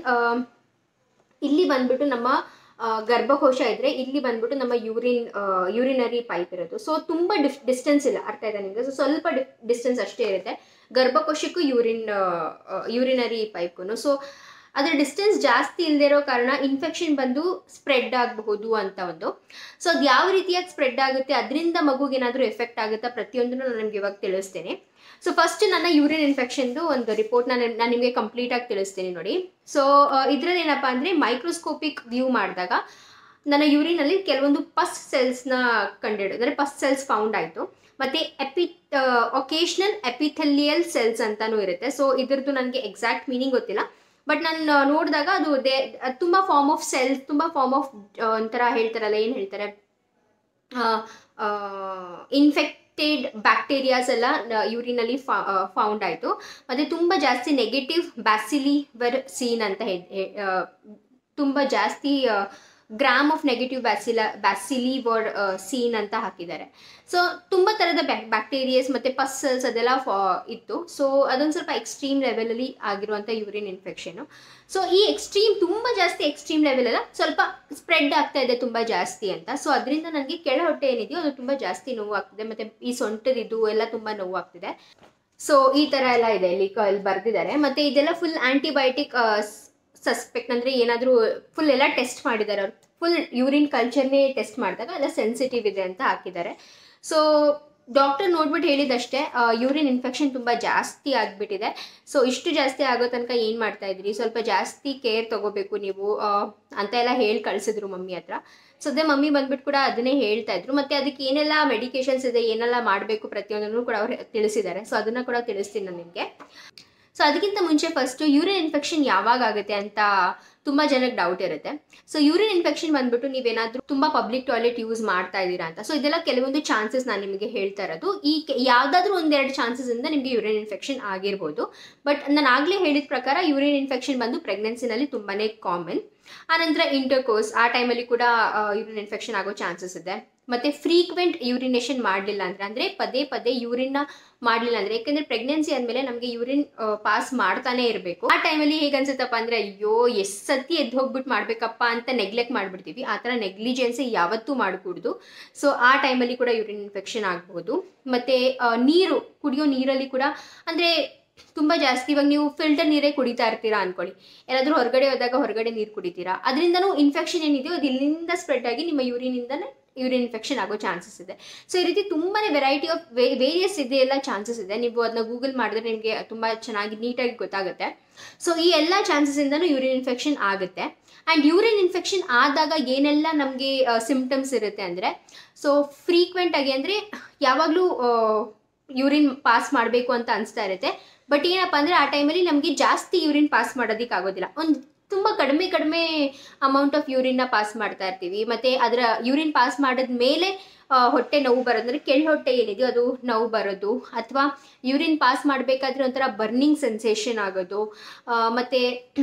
ಇಲ್ಲಿ ಬಂದ್ಬಿಟ್ಟು ನಮ್ಮ ಆ, ಗರ್ಭಕೋಶ ಇದ್ರೆ ಇಲ್ಲಿ ಬಂದ್ಬಿಟ್ಟು ನಮ್ಮ ಯೂರಿನ್ ಯೂರಿನರಿ ಪೈಪ್ ಇರೋದು ಸೊ ತುಂಬ ಡಿಫ್ ಡಿಸ್ಟೆನ್ಸ್ ಇಲ್ಲ ಅರ್ಥ ಆಯ್ತಾ ನಿಮಗೆ ಸೊ ಸ್ವಲ್ಪ ಡಿಸ್ಟೆನ್ಸ್ ಅಷ್ಟೇ ಇರುತ್ತೆ ಗರ್ಭಕೋಶಕ್ಕೂ ಯೂರಿನ್ ಯೂರಿನರಿ ಪೈಪ್ಗೂ ಸೊ ಅದರ ಡಿಸ್ಟೆನ್ಸ್ ಜಾಸ್ತಿ ಇಲ್ಲದೆ ಇರೋ ಕಾರಣ ಇನ್ಫೆಕ್ಷನ್ ಬಂದು ಸ್ಪ್ರೆಡ್ ಆಗಬಹುದು ಅಂತ ಒಂದು ಸೊ ಅದು ಯಾವ ರೀತಿಯಾಗಿ ಸ್ಪ್ರೆಡ್ ಆಗುತ್ತೆ ಅದರಿಂದ ಮಗುಗೇನಾದರೂ ಎಫೆಕ್ಟ್ ಆಗುತ್ತಾ ಪ್ರತಿಯೊಂದನ್ನು ನಾನು ನಿಮ್ಗೆ ಇವಾಗ ತಿಳಿಸ್ತೇನೆ ಸೊ ಫಸ್ಟ್ ನನ್ನ ಯೂರಿನ್ ಇನ್ಫೆಕ್ಷನ್ದು ಒಂದು ರಿಪೋರ್ಟ್ನ ನಾನು ನಿಮಗೆ ಕಂಪ್ಲೀಟಾಗಿ ತಿಳಿಸ್ತೀನಿ ನೋಡಿ ಸೊ ಇದರಲ್ಲಿ ಏನಪ್ಪ ಅಂದರೆ ಮೈಕ್ರೋಸ್ಕೋಪಿಕ್ ವ್ಯೂ ಮಾಡಿದಾಗ ನನ್ನ ಯೂರಿನಲ್ಲಿ ಕೆಲವೊಂದು ಪಸ್ ಸೆಲ್ಸ್ನ ಕಂಡಿಡಿದು ಅಂದರೆ ಪಸ್ ಸೆಲ್ಸ್ ಫೌಂಡ್ ಆಯಿತು ಮತ್ತು ಎಪಿ ಒಕೇಶ್ನಲ್ ಎಪಿಥೆಲಿಯಲ್ ಸೆಲ್ಸ್ ಅಂತಲೂ ಇರುತ್ತೆ ಸೊ ಇದ್ರದ್ದು ನನಗೆ ಎಕ್ಸಾಕ್ಟ್ ಮೀನಿಂಗ್ ಗೊತ್ತಿಲ್ಲ ಬಟ್ ನಾನು ನೋಡಿದಾಗ ಅದು ದೇ ತುಂಬ ಫಾರ್ಮ್ ಆಫ್ ಸೆಲ್ಸ್ ತುಂಬ ಫಾರ್ಮ್ ಆಫ್ ಒಂಥರ ಹೇಳ್ತಾರಲ್ಲ ಏನು ಹೇಳ್ತಾರೆ ಇನ್ಫೆಕ್ಟೆಡ್ ಬ್ಯಾಕ್ಟೀರಿಯಾಸ್ ಎಲ್ಲ ಯೂರಿನಲ್ಲಿ ಫೌಂಡ್ ಆಯಿತು ಮತ್ತು ತುಂಬ ಜಾಸ್ತಿ ನೆಗೆಟಿವ್ ಬ್ಯಾಸಿಲಿ ವರ್ ಸೀನ್ ಅಂತ ಹೇ ಹೇ- ಆ, ತುಂಬ ಜಾಸ್ತಿ gram of negative bacilli bacilli were seen ಅಂತ ಹಾಕಿದ್ದಾರೆ ಸೊ ತುಂಬ ಥರದ ಬ್ಯಾಕ್ ಬ್ಯಾಕ್ಟೀರಿಯಸ್ ಮತ್ತು ಪಸ್ಸಲ್ಸ್ ಅದೆಲ್ಲ ಫಾ ಇತ್ತು ಸೊ ಅದೊಂದು ಸ್ವಲ್ಪ ಎಕ್ಸ್ಟ್ರೀಮ್ ಲೆವೆಲಲ್ಲಿ ಆಗಿರುವಂಥ ಯೂರಿನ್ ಇನ್ಫೆಕ್ಷನು ಸೊ ಈ ಎಕ್ಸ್ಟ್ರೀಮ್ ತುಂಬ ಜಾಸ್ತಿ ಎಕ್ಸ್ಟ್ರೀಮ್ ಲೆವೆಲ್ ಎಲ್ಲ ಸ್ವಲ್ಪ ಸ್ಪ್ರೆಡ್ ಆಗ್ತಾ ಇದೆ ತುಂಬ ಜಾಸ್ತಿ ಅಂತ ಸೊ ಅದರಿಂದ ನನಗೆ ಕೆಳ ಹೊಟ್ಟೆ ಏನಿದೆಯೋ ಅದು ತುಂಬ ಜಾಸ್ತಿ ನೋವು ಆಗ್ತಿದೆ ಮತ್ತು ಈ ಸೊಂಟದಿದ್ದು ಎಲ್ಲ ತುಂಬ ನೋವು ಆಗ್ತಿದೆ ಸೊ ಈ ಥರ ಎಲ್ಲ ಇದೆ ಇಲ್ಲಿ ಕ- ಇಲ್ಲಿ ಬರೆದಿದ್ದಾರೆ ಮತ್ತು ಇದೆಲ್ಲ ಫುಲ್ ಆ್ಯಂಟಿಬಯೋಟಿಕ್ ಸಸ್ಪೆಕ್ಟ್ ಅಂದರೆ ಏನಾದರೂ ಫುಲ್ ಎಲ್ಲ ಟೆಸ್ಟ್ ಮಾಡಿದ್ದಾರೆ ಅವ್ರು ಫುಲ್ ಯೂರಿನ್ ಕಲ್ಚರ್ನೇ ಟೆಸ್ಟ್ ಮಾಡಿದಾಗ ಎಲ್ಲ ಸೆನ್ಸಿಟಿವ್ ಇದೆ ಅಂತ ಹಾಕಿದ್ದಾರೆ ಸೊ ಡಾಕ್ಟರ್ ನೋಡ್ಬಿಟ್ಟು ಹೇಳಿದಷ್ಟೇ ಯೂರಿನ್ ಇನ್ಫೆಕ್ಷನ್ ತುಂಬ ಜಾಸ್ತಿ ಆಗಿಬಿಟ್ಟಿದೆ ಸೊ ಇಷ್ಟು ಜಾಸ್ತಿ ಆಗೋ ತನಕ ಏನು ಮಾಡ್ತಾ ಇದ್ರಿ ಸ್ವಲ್ಪ ಜಾಸ್ತಿ ಕೇರ್ ತಗೋಬೇಕು ನೀವು ಆ, ಅಂತ ಎಲ್ಲ ಹೇಳಿ ಕಳಿಸಿದ್ರು ಮಮ್ಮಿ ಹತ್ರ ಸೊ ಅದೇ ಮಮ್ಮಿ ಬಂದ್ಬಿಟ್ಟು ಕೂಡ ಅದನ್ನೇ ಹೇಳ್ತಾ ಇದ್ರು ಮತ್ತೆ ಅದಕ್ಕೆ ಏನೆಲ್ಲ ಮೆಡಿಕೇಶನ್ಸ್ ಇದೆ ಏನೆಲ್ಲ ಮಾಡಬೇಕು ಪ್ರತಿಯೊಂದನ್ನು ಕೂಡ ಅವ್ರು ತಿಳಿಸಿದ್ದಾರೆ ಸೊ ಅದನ್ನ ಕೂಡ ತಿಳಿಸ್ತೀನಿ ನಾನು ನಿಮಗೆ ಸೊ ಅದಕ್ಕಿಂತ ಮುಂಚೆ ಫಸ್ಟು ಯೂರಿನ್ ಇನ್ಫೆಕ್ಷನ್ ಯಾವಾಗ ಆಗುತ್ತೆ ಅಂತ ತುಂಬ ಜನಕ್ಕೆ ಡೌಟ್ ಇರುತ್ತೆ ಸೊ ಯೂರಿನ್ ಇನ್ಫೆಕ್ಷನ್ ಬಂದ್ಬಿಟ್ಟು ನೀವೇನಾದರೂ ತುಂಬ ಪಬ್ಲಿಕ್ ಟಾಯ್ಲೆಟ್ ಯೂಸ್ ಮಾಡ್ತಾ ಇದ್ದೀರಾ ಅಂತ ಸೊ ಇದೆಲ್ಲ ಕೆಲವೊಂದು ಚಾನ್ಸಸ್ ನಾನು ನಿಮಗೆ ಹೇಳ್ತಾ ಇರೋದು ಈ ಕೆ- ಯಾವುದಾದ್ರೂ ಒಂದೆರಡು ಚಾನ್ಸಸ್ಸಿಂದ ನಿಮಗೆ ಯೂರಿನ್ ಇನ್ಫೆಕ್ಷನ್ ಆಗಿರ್ಬೋದು ಬಟ್ ನಾನು ಆಗಲೇ ಹೇಳಿದ ಪ್ರಕಾರ ಯೂರಿನ್ ಇನ್ಫೆಕ್ಷನ್ ಬಂದು ಪ್ರೆಗ್ನೆನ್ಸಿನಲ್ಲಿ ತುಂಬಾ ಕಾಮನ್ ಆನಂತರ ಇಂಟರ್ಕೋರ್ಸ್ ಆ ಟೈಮಲ್ಲಿ ಕೂಡ ಯೂರಿನ್ ಇನ್ಫೆಕ್ಷನ್ ಆಗೋ ಚಾನ್ಸಸ್ ಇದೆ ಮತ್ತೆ ಫ್ರೀಕ್ವೆಂಟ್ ಯೂರಿನೇಷನ್ ಮಾಡಲಿಲ್ಲ ಅಂದ್ರೆ ಅಂದ್ರೆ ಪದೇ ಪದೇ ಯೂರಿನ್ನ ಮಾಡಲಿಲ್ಲ ಅಂದ್ರೆ ಯಾಕಂದ್ರೆ ಪ್ರೆಗ್ನೆನ್ಸಿ ಆದ್ಮೇಲೆ ನಮಗೆ ಯೂರಿನ್ ಪಾಸ್ ಮಾಡ್ತಾನೆ ಇರಬೇಕು ಆ ಟೈಮಲ್ಲಿ ಹೇಗೆ ಅನ್ಸುತ್ತಪ್ಪ ಅಂದ್ರೆ ಅಯ್ಯೋ ಎಷ್ಟ್ ಸತಿ ಎದ್ದು ಹೋಗ್ಬಿಟ್ಟು ಮಾಡ್ಬೇಕಪ್ಪ ಅಂತ ನೆಗ್ಲೆಕ್ಟ್ ಮಾಡ್ಬಿಡ್ತೀವಿ ಆ ಥರ ನೆಗ್ಲಿಜೆನ್ಸಿ ಯಾವತ್ತೂ ಮಾಡಕೂಡ್ದು ಸೊ ಆ ಟೈಮಲ್ಲಿ ಕೂಡ ಯೂರಿನ್ ಇನ್ಫೆಕ್ಷನ್ ಆಗ್ಬೋದು ಮತ್ತೆ ಆ, ನೀರು ಕುಡಿಯೋ ನೀರಲ್ಲಿ ಕೂಡ ಅಂದ್ರೆ ತುಂಬಾ ಜಾಸ್ತಿ ಇವಾಗ ನೀವು ಫಿಲ್ಟರ್ ನೀರೇ ಕುಡಿತಾ ಇರ್ತೀರಾ ಅನ್ಕೊಳ್ಳಿ ಯಾರಾದ್ರೂ ಹೊರಗಡೆ ಹೋದಾಗ ಹೊರಗಡೆ ನೀರು ಕುಡಿತೀರಾ ಅದರಿಂದನೂ ಇನ್ಫೆಕ್ಷನ್ ಏನಿದೆಯೋ ಅದು ಇಲ್ಲಿಂದ ಸ್ಪ್ರೆಡ್ ಆಗಿ ನಿಮ್ಮ ಯೂರಿನಿಂದನೇ ಯೂರಿನ್ ಇನ್ಫೆಕ್ಷನ್ ಆಗೋ ಚಾನ್ಸಸ್ ಇದೆ ಸೊ ಈ ರೀತಿ ತುಂಬಾನೇ ವೆರೈಟಿ ಆಫ್ ವೇರಿಯಸ್ ಇದೆ ಎಲ್ಲ ಚಾನ್ಸಸ್ ಇದೆ ನೀವು ಅದನ್ನ ಗೂಗಲ್ ಮಾಡಿದ್ರೆ ನಿಮಗೆ ತುಂಬಾ ಚೆನ್ನಾಗಿ ನೀಟಾಗಿ ಗೊತ್ತಾಗುತ್ತೆ ಸೊ ಈ ಎಲ್ಲ ಚಾನ್ಸಸ್ ಇಂದನೂ ಯೂರಿನ್ ಇನ್ಫೆಕ್ಷನ್ ಆಗುತ್ತೆ ಆ್ಯಂಡ್ ಯೂರಿನ್ ಇನ್ಫೆಕ್ಷನ್ ಆದಾಗ ಏನೆಲ್ಲ ನಮಗೆ ಸಿಂಪ್ಟಮ್ಸ್ ಇರುತ್ತೆ ಅಂದರೆ ಸೊ ಫ್ರೀಕ್ವೆಂಟ್ ಆಗಿ ಅಂದರೆ ಯಾವಾಗಲೂ ಯೂರಿನ್ ಪಾಸ್ ಮಾಡಬೇಕು ಅಂತ ಅನಿಸ್ತಾ ಇರುತ್ತೆ ಬಟ್ ಏನಪ್ಪ ಅಂದರೆ ಆ ಟೈಮಲ್ಲಿ ನಮಗೆ ಜಾಸ್ತಿ ಯೂರಿನ್ ಪಾಸ್ ಮಾಡೋದಕ್ಕೆ ಆಗೋದಿಲ್ಲ ಒಂದು ತುಂಬ ಕಡಿಮೆ ಕಡಿಮೆ ಅಮೌಂಟ್ ಆಫ್ ಯೂರಿನ್ನ ಪಾಸ್ ಮಾಡ್ತಾ ಇರ್ತೀವಿ ಮತ್ತು ಅದರ ಯೂರಿನ್ ಪಾಸ್ ಮಾಡಿದ ಮೇಲೆ ಆ, ಹೊಟ್ಟೆ ನೋವು ಬರೋದು ಅಂದರೆ ಕೆಳ ಹೊಟ್ಟೆ ಏನಿದೆಯೋ ಅದು ನೋವು ಬರೋದು ಅಥವಾ ಯೂರಿನ್ ಪಾಸ್ ಮಾಡಬೇಕಾದ್ರೆ ಒಂಥರ ಬರ್ನಿಂಗ್ ಸೆನ್ಸೇಷನ್ ಆಗೋದು ಆ, ಮತ್ತೆ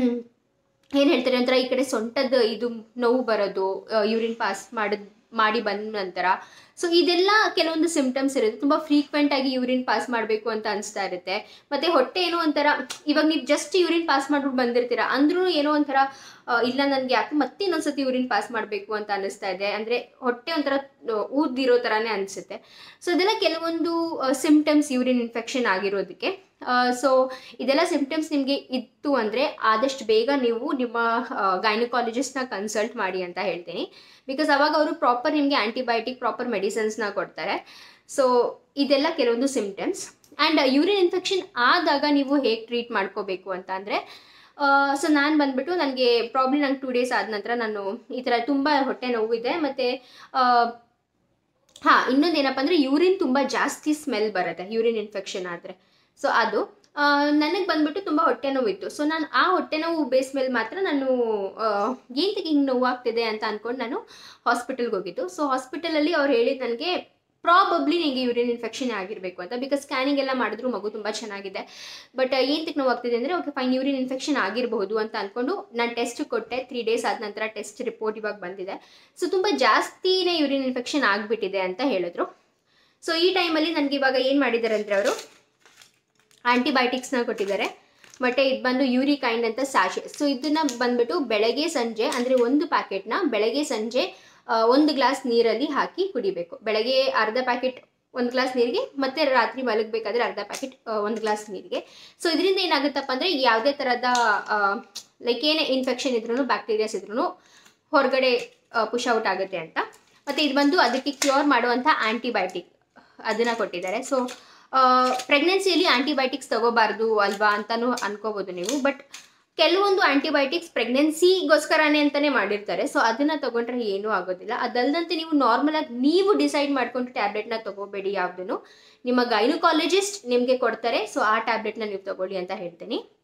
ಏನು ಹೇಳ್ತಾರೆ ಒಂಥರ ಈ ಕಡೆ ಸೊಂಟದ ಇದು ನೋವು ಬರೋದು ಯೂರಿನ್ ಪಾಸ್ ಮಾಡಿದ್ ಮಾಡಿ ಬಂದ ನಂತರ ಸೊ ಇದೆಲ್ಲ ಕೆಲವೊಂದು ಸಿಂಪ್ಟಮ್ಸ್ ಇರುತ್ತೆ ತುಂಬ ಫ್ರೀಕ್ವೆಂಟ್ ಆಗಿ ಯೂರಿನ್ ಪಾಸ್ ಮಾಡಬೇಕು ಅಂತ ಅನಿಸ್ತಾ ಇರುತ್ತೆ ಮತ್ತೆ ಹೊಟ್ಟೆ ಏನೋ ಒಂಥರ ಇವಾಗ ನೀವು ಜಸ್ಟ್ ಯೂರಿನ್ ಪಾಸ್ ಮಾಡ್ಬಿಟ್ಟು ಬಂದಿರ್ತೀರಾ ಅಂದ್ರೂ ಏನೋ ಒಂಥರ ಆ, ಇಲ್ಲ ನನಗೆ ಯಾಕೆ ಮತ್ತೆ ಇನ್ನೊಂದ್ಸತಿ ಯೂರಿನ್ ಪಾಸ್ ಮಾಡಬೇಕು ಅಂತ ಅನಿಸ್ತಾ ಇದೆ ಅಂದರೆ ಹೊಟ್ಟೆ ಒಂಥರ ಆ, ಊದ್ದಿರೋ ಥರನೇ ಅನಿಸುತ್ತೆ ಸೊ ಇದೆಲ್ಲ ಕೆಲವೊಂದು ಸಿಂಪ್ಟಮ್ಸ್ ಯೂರಿನ್ ಇನ್ಫೆಕ್ಷನ್ ಆಗಿರೋದಕ್ಕೆ ಸೊ ಇದೆಲ್ಲ ಸಿಂಪ್ಟಮ್ಸ್ ನಿಮಗೆ ಇತ್ತು ಅಂದರೆ ಆದಷ್ಟು ಬೇಗ ನೀವು ನಿಮ್ಮ ಗೈನಕಾಲಜಿಸ್ಟ್ನ ಕನ್ಸಲ್ಟ್ ಮಾಡಿ ಅಂತ ಹೇಳ್ತೀನಿ ಬಿಕಾಸ್ ಅವಾಗ ಅವರು ಪ್ರಾಪರ್ ನಿಮಗೆ ಆ್ಯಂಟಿಬಯೋಟಿಕ್ ಪ್ರಾಪರ್ ಮೆಡಿಸಿನ್ಸ್ನ ಕೊಡ್ತಾರೆ ಸೊ ಇದೆಲ್ಲ ಕೆಲವೊಂದು ಸಿಂಪ್ಟಮ್ಸ್ ಆ್ಯಂಡ್ ಯೂರಿನ್ ಇನ್ಫೆಕ್ಷನ್ ಆದಾಗ ನೀವು ಹೇಗೆ ಟ್ರೀಟ್ ಮಾಡ್ಕೋಬೇಕು ಅಂತ ಅಂದರೆ ಸೊ ನಾನು ಬಂದ್ಬಿಟ್ಟು ನನಗೆ ಪ್ರಾಬ್ಲಿ ನಂಗೆ ಟೂ ಡೇಸ್ ಆದ ನಂತರ ನಾನು ಈ ಥರ ತುಂಬ ಹೊಟ್ಟೆ ನೋವು ಇದೆ ಮತ್ತು ಹಾಂ ಇನ್ನೊಂದು ಏನಪ್ಪ ಅಂದರೆ ಯೂರಿನ್ ತುಂಬ ಜಾಸ್ತಿ ಸ್ಮೆಲ್ ಬರುತ್ತೆ ಯೂರಿನ್ ಇನ್ಫೆಕ್ಷನ್ ಆದರೆ ಸೊ ಅದು ನನಗೆ ಬಂದ್ಬಿಟ್ಟು ತುಂಬ ಹೊಟ್ಟೆ ನೋವಿತ್ತು ಸೊ ನಾನು ಆ ಹೊಟ್ಟೆ ನೋವು ಬೇಸ್ ಮೇಲೆ ಮಾತ್ರ ನಾನು ಏನಕ್ಕೆ ಹಿಂಗೆ ನೋವಾಗ್ತಿದೆ ಅಂತ ಅಂದ್ಕೊಂಡು ನಾನು ಹಾಸ್ಪಿಟಲ್ಗೆ ಹೋಗಿದ್ದು ಸೊ ಹಾಸ್ಪಿಟಲಲ್ಲಿ ಅವ್ರು ಹೇಳಿದ್ದು ನನಗೆ ಪ್ರಾಬಬ್ಲಿ ನಿಮಗೆ ಯೂರಿನ್ ಇನ್ಫೆಕ್ಷನ್ ಆಗಿರಬೇಕು ಅಂತ ಬಿಕಾಸ್ ಸ್ಕ್ಯಾನಿಂಗ್ ಎಲ್ಲ ಮಾಡಿದ್ರು ಮಗು ತುಂಬ ಚೆನ್ನಾಗಿದೆ ಬಟ್ ಏನಕ್ಕೆ ನೋವಾಗ್ತಿದೆ ಅಂದರೆ ಓಕೆ ಫೈನ್ ಯೂರಿನ್ ಇನ್ಫೆಕ್ಷನ್ ಆಗಿರಬಹುದು ಅಂತ ಅಂದ್ಕೊಂಡು ನಾನು ಟೆಸ್ಟ್ ಕೊಟ್ಟೆ ತ್ರೀ ಡೇಸ್ ಆದ ನಂತರ ಟೆಸ್ಟ್ ರಿಪೋರ್ಟ್ ಇವಾಗ ಬಂದಿದೆ ಸೊ ತುಂಬ ಜಾಸ್ತಿನೇ ಯೂರಿನ್ ಇನ್ಫೆಕ್ಷನ್ ಆಗಿಬಿಟ್ಟಿದೆ ಅಂತ ಹೇಳಿದ್ರು ಸೊ ಈ ಟೈಮಲ್ಲಿ ನನಗೆ ಇವಾಗ ಏನು ಮಾಡಿದ್ದಾರೆ ಅಂದರೆ ಅವರು ಆ್ಯಂಟಿಬಯೋಟಿಕ್ಸ್ನ ಕೊಟ್ಟಿದ್ದಾರೆ ಮತ್ತು ಇದು ಬಂದು ಯೂರಿಕೈಂಡ್ ಅಂತ ಸ್ಯಾಶೆ ಸೊ ಇದನ್ನ ಬಂದ್ಬಿಟ್ಟು ಬೆಳಗ್ಗೆ ಸಂಜೆ ಅಂದರೆ ಒಂದು ಪ್ಯಾಕೆಟ್ನ ಬೆಳಗ್ಗೆ ಸಂಜೆ ಆ, ಒಂದು ಗ್ಲಾಸ್ ನೀರಲ್ಲಿ ಹಾಕಿ ಕುಡಿಬೇಕು ಬೆಳಗ್ಗೆ ಅರ್ಧ ಪ್ಯಾಕೆಟ್ ಒಂದು ಗ್ಲಾಸ್ ನೀರಿಗೆ ಮತ್ತೆ ರಾತ್ರಿ ಮಲಗಬೇಕಾದ್ರೆ ಅರ್ಧ ಪ್ಯಾಕೆಟ್ ಒಂದು ಗ್ಲಾಸ್ ನೀರಿಗೆ ಸೊ ಇದರಿಂದ ಏನಾಗುತ್ತಪ್ಪ ಅಂದರೆ ಯಾವುದೇ ಥರದ ಲೈಕ್ ಏನೇ ಇನ್ಫೆಕ್ಷನ್ ಇದ್ರೂ ಬ್ಯಾಕ್ಟೀರಿಯಾಸ್ ಇದ್ರೂ ಹೊರಗಡೆ ಪುಷ್ ಔಟ್ ಆಗುತ್ತೆ ಅಂತ ಮತ್ತು ಇದು ಬಂದು ಅದಕ್ಕೆ ಕ್ಯೂರ್ ಮಾಡುವಂಥ ಆ್ಯಂಟಿಬಯೋಟಿಕ್ ಅದನ್ನು ಕೊಟ್ಟಿದ್ದಾರೆ ಸೊ ಪ್ರೆಗ್ನೆನ್ಸಿಯಲ್ಲಿ ಆ್ಯಂಟಿಬಯೋಟಿಕ್ಸ್ ತಗೋಬಾರ್ದು ಅಲ್ವಾ ಅಂತಾನು ಅನ್ಕೋಬೋದು ನೀವು ಬಟ್ ಕೆಲವೊಂದು ಆ್ಯಂಟಿಬಯೋಟಿಕ್ಸ್ ಪ್ರೆಗ್ನೆನ್ಸಿಗೋಸ್ಕರನೇ ಅಂತಲೇ ಮಾಡಿರ್ತಾರೆ ಸೊ ಅದನ್ನು ತಗೊಂಡ್ರೆ ಏನೂ ಆಗೋದಿಲ್ಲ ಅದಲ್ಲದಂತೆ ನೀವು ನಾರ್ಮಲ್ ಆಗಿ ನೀವು ಡಿಸೈಡ್ ಮಾಡ್ಕೊಂಡು ಟ್ಯಾಬ್ಲೆಟ್ನ ತಗೋಬೇಡಿ ಯಾವುದನ್ನು ನಿಮ್ಮ ಗೈನಕಾಲಜಿಸ್ಟ್ ನಿಮಗೆ ಕೊಡ್ತಾರೆ ಸೊ ಆ ಟ್ಯಾಬ್ಲೆಟ್ನ ನೀವು ತಗೊಳ್ಳಿ ಅಂತ ಹೇಳ್ತೀನಿ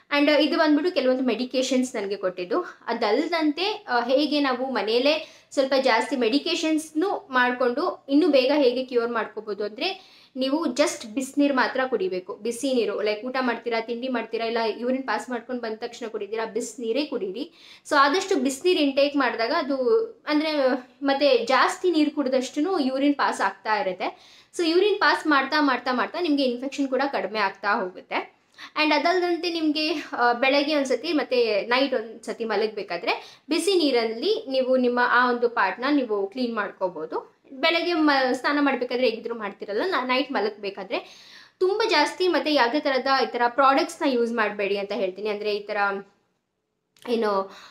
ಆ್ಯಂಡ್ ಇದು ಬಂದ್ಬಿಟ್ಟು ಕೆಲವೊಂದು ಮೆಡಿಕೇಶನ್ಸ್ ನನಗೆ ಕೊಟ್ಟಿದ್ದು ಅದಲ್ಲದಂತೆ ಆ, ಹೇಗೆ ನಾವು ಮನೆಯಲ್ಲೇ ಸ್ವಲ್ಪ ಜಾಸ್ತಿ ಮೆಡಿಕೇಶನ್ಸ್ನು ಮಾಡಿಕೊಂಡು ಇನ್ನೂ ಬೇಗ ಹೇಗೆ ಕ್ಯೂರ್ ಮಾಡ್ಕೋಬೋದು ಅಂದರೆ ನೀವು ಜಸ್ಟ್ ಬಿಸಿನೀರು ಮಾತ್ರ ಕುಡಿಬೇಕು ಬಿಸಿ ನೀರು ಲೈಕ್ ಊಟ ಮಾಡ್ತೀರಾ ತಿಂಡಿ ಮಾಡ್ತೀರಾ ಇಲ್ಲ ಯೂರಿನ್ ಪಾಸ್ ಮಾಡ್ಕೊಂಡು ಬಂದ ತಕ್ಷಣ ಕುಡಿತೀರಾ ಬಿಸಿನೀರೇ ಕುಡೀರಿ ಸೊ ಆದಷ್ಟು ಬಿಸಿನೀರು ಇಂಟೇಕ್ ಮಾಡಿದಾಗ ಅದು ಅಂದರೆ ಮತ್ತೆ ಜಾಸ್ತಿ ನೀರು ಕುಡಿದಷ್ಟು ಯೂರಿನ್ ಪಾಸ್ ಆಗ್ತಾ ಇರುತ್ತೆ ಸೊ ಯೂರಿನ್ ಪಾಸ್ ಮಾಡ್ತಾ ಮಾಡ್ತಾ ಮಾಡ್ತಾ ನಿಮಗೆ ಇನ್ಫೆಕ್ಷನ್ ಕೂಡ ಕಡಿಮೆ ಆಗ್ತಾ ಹೋಗುತ್ತೆ ಆ್ಯಂಡ್ ಅದಲ್ಲದಂತೆ ನಿಮಗೆ ಬೆಳಗ್ಗೆ ಒಂದು ಸತಿ ಮತ್ತು ನೈಟ್ ಒಂದು ಸತಿ ಮಲಗಬೇಕಾದ್ರೆ ಬಿಸಿ ನೀರಲ್ಲಿ ನೀವು ನಿಮ್ಮ ಆ ಒಂದು ಪಾರ್ಟ್ನ ನೀವು ಕ್ಲೀನ್ ಮಾಡ್ಕೋಬೋದು ಬೆಳಗ್ಗೆ ಮ ಸ್ನಾನ ಮಾಡಬೇಕಾದ್ರೆ ಹೇಗಿದ್ರು ಮಾಡ್ತಿರಲ್ಲ ನೈಟ್ ಮಲಗಬೇಕಾದ್ರೆ ತುಂಬ ಜಾಸ್ತಿ ಮತ್ತು ಯಾವುದೇ ಥರದ ಈ ಥರ ಪ್ರಾಡಕ್ಟ್ಸ್ನ ಯೂಸ್ ಮಾಡಬೇಡಿ ಅಂತ ಹೇಳ್ತೀನಿ ಅಂದರೆ ಈ ಥರ ಏನು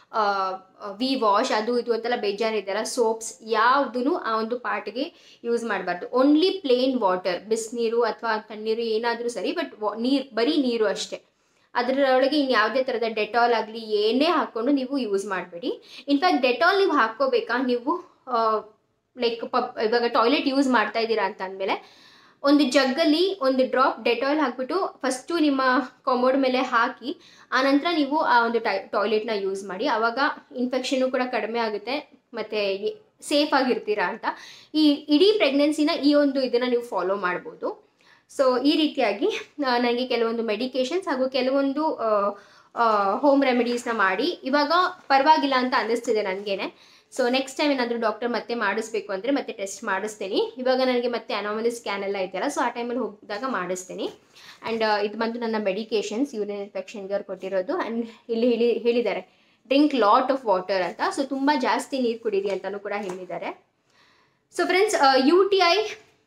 ವಿ ವಾಶ್ ಅದು ಇದು ಅಂತೆಲ್ಲ ಬೇಜಾರಿದೆಯಲ್ಲ ಸೋಪ್ಸ್ ಯಾವುದೂ ಆ ಒಂದು ಪಾರ್ಟ್ಗೆ ಯೂಸ್ ಮಾಡಬಾರ್ದು ಓನ್ಲಿ ಪ್ಲೇನ್ ವಾಟರ್ ಬಿಸಿನೀರು ಅಥವಾ ತಣ್ಣೀರು ಏನಾದರೂ ಸರಿ ಬಟ್ ನೀರು ಬರೀ ನೀರು ಅಷ್ಟೇ ಅದರೊಳಗೆ ಇನ್ನು ಯಾವುದೇ ಥರದ ಡೆಟಾಲ್ ಆಗಲಿ ಏನೇ ಹಾಕ್ಕೊಂಡು ನೀವು ಯೂಸ್ ಮಾಡಬೇಡಿ ಇನ್ಫ್ಯಾಕ್ಟ್ ಡೆಟಾಲ್ ನೀವು ಹಾಕ್ಕೋಬೇಕಾ ನೀವು ಲೈಕ್ ಪಬ್ ಇವಾಗ ಟಾಯ್ಲೆಟ್ ಯೂಸ್ ಮಾಡ್ತಾ ಇದ್ದೀರಾ ಅಂತ ಅಂದಮೇಲೆ ಒಂದು ಜಗ್ಗಲ್ಲಿ ಒಂದು ಡ್ರಾಪ್ ಡೆಟಾಲ್ ಹಾಕ್ಬಿಟ್ಟು ಫಸ್ಟು ನಿಮ್ಮ ಕಾಮೋಡ್ ಮೇಲೆ ಹಾಕಿ ಆನಂತರ ನೀವು ಆ ಒಂದು ಟೈ ಟಾಯ್ಲೆಟ್ನ ಯೂಸ್ ಮಾಡಿ ಆವಾಗ ಇನ್ಫೆಕ್ಷನ್ನು ಕೂಡ ಕಡಿಮೆ ಆಗುತ್ತೆ ಮತ್ತು ಸೇಫ್ ಆಗಿರ್ತೀರಾ ಅಂತ ಈ ಇಡೀ ಪ್ರೆಗ್ನೆನ್ಸಿನ ಈ ಒಂದು ಇದನ್ನು ನೀವು ಫಾಲೋ ಮಾಡ್ಬೋದು ಸೊ ಈ ರೀತಿಯಾಗಿ ನನಗೆ ಕೆಲವೊಂದು ಮೆಡಿಕೇಶನ್ಸ್ ಹಾಗೂ ಕೆಲವೊಂದು ಹೋಮ್ ರೆಮಿಡೀಸ್ನ ಮಾಡಿ ಇವಾಗ ಪರವಾಗಿಲ್ಲ ಅಂತ ಅನ್ನಿಸ್ತಿದೆ ನನಗೇನೆ ಸೊ ನೆಕ್ಸ್ಟ್ ಟೈಮ್ ಏನಾದರೂ ಡಾಕ್ಟರ್ ಮತ್ತೆ ಮಾಡಿಸ್ಬೇಕು ಅಂದರೆ ಮತ್ತೆ ಟೆಸ್ಟ್ ಮಾಡಿಸ್ತೀನಿ ಇವಾಗ ನನಗೆ ಮತ್ತೆ ಅನಾಮಲಿ ಸ್ಕ್ಯಾನ್ ಎಲ್ಲ ಇದೆಯಲ್ಲ ಸೊ ಆ ಟೈಮಲ್ಲಿ ಹೋಗಿದಾಗ ಮಾಡಿಸ್ತೀನಿ ಆ್ಯಂಡ್ ಇದು ಬಂದು ನನ್ನ ಮೆಡಿಕೇಶನ್ಸ್ ಯೂರಿನ್ ಇನ್ಫೆಕ್ಷನ್ಗೆ ಅವ್ರು ಕೊಟ್ಟಿರೋದು ಆ್ಯಂಡ್ ಇಲ್ಲಿ ಹೇಳಿ ಹೇಳಿದ್ದಾರೆ ಡ್ರಿಂಕ್ ಲಾಟ್ ಆಫ್ ವಾಟರ್ ಅಂತ ಸೊ ತುಂಬ ಜಾಸ್ತಿ ನೀರು ಕುಡೀರಿ ಅಂತಲೂ ಕೂಡ ಹೇಳಿದ್ದಾರೆ so friends U T I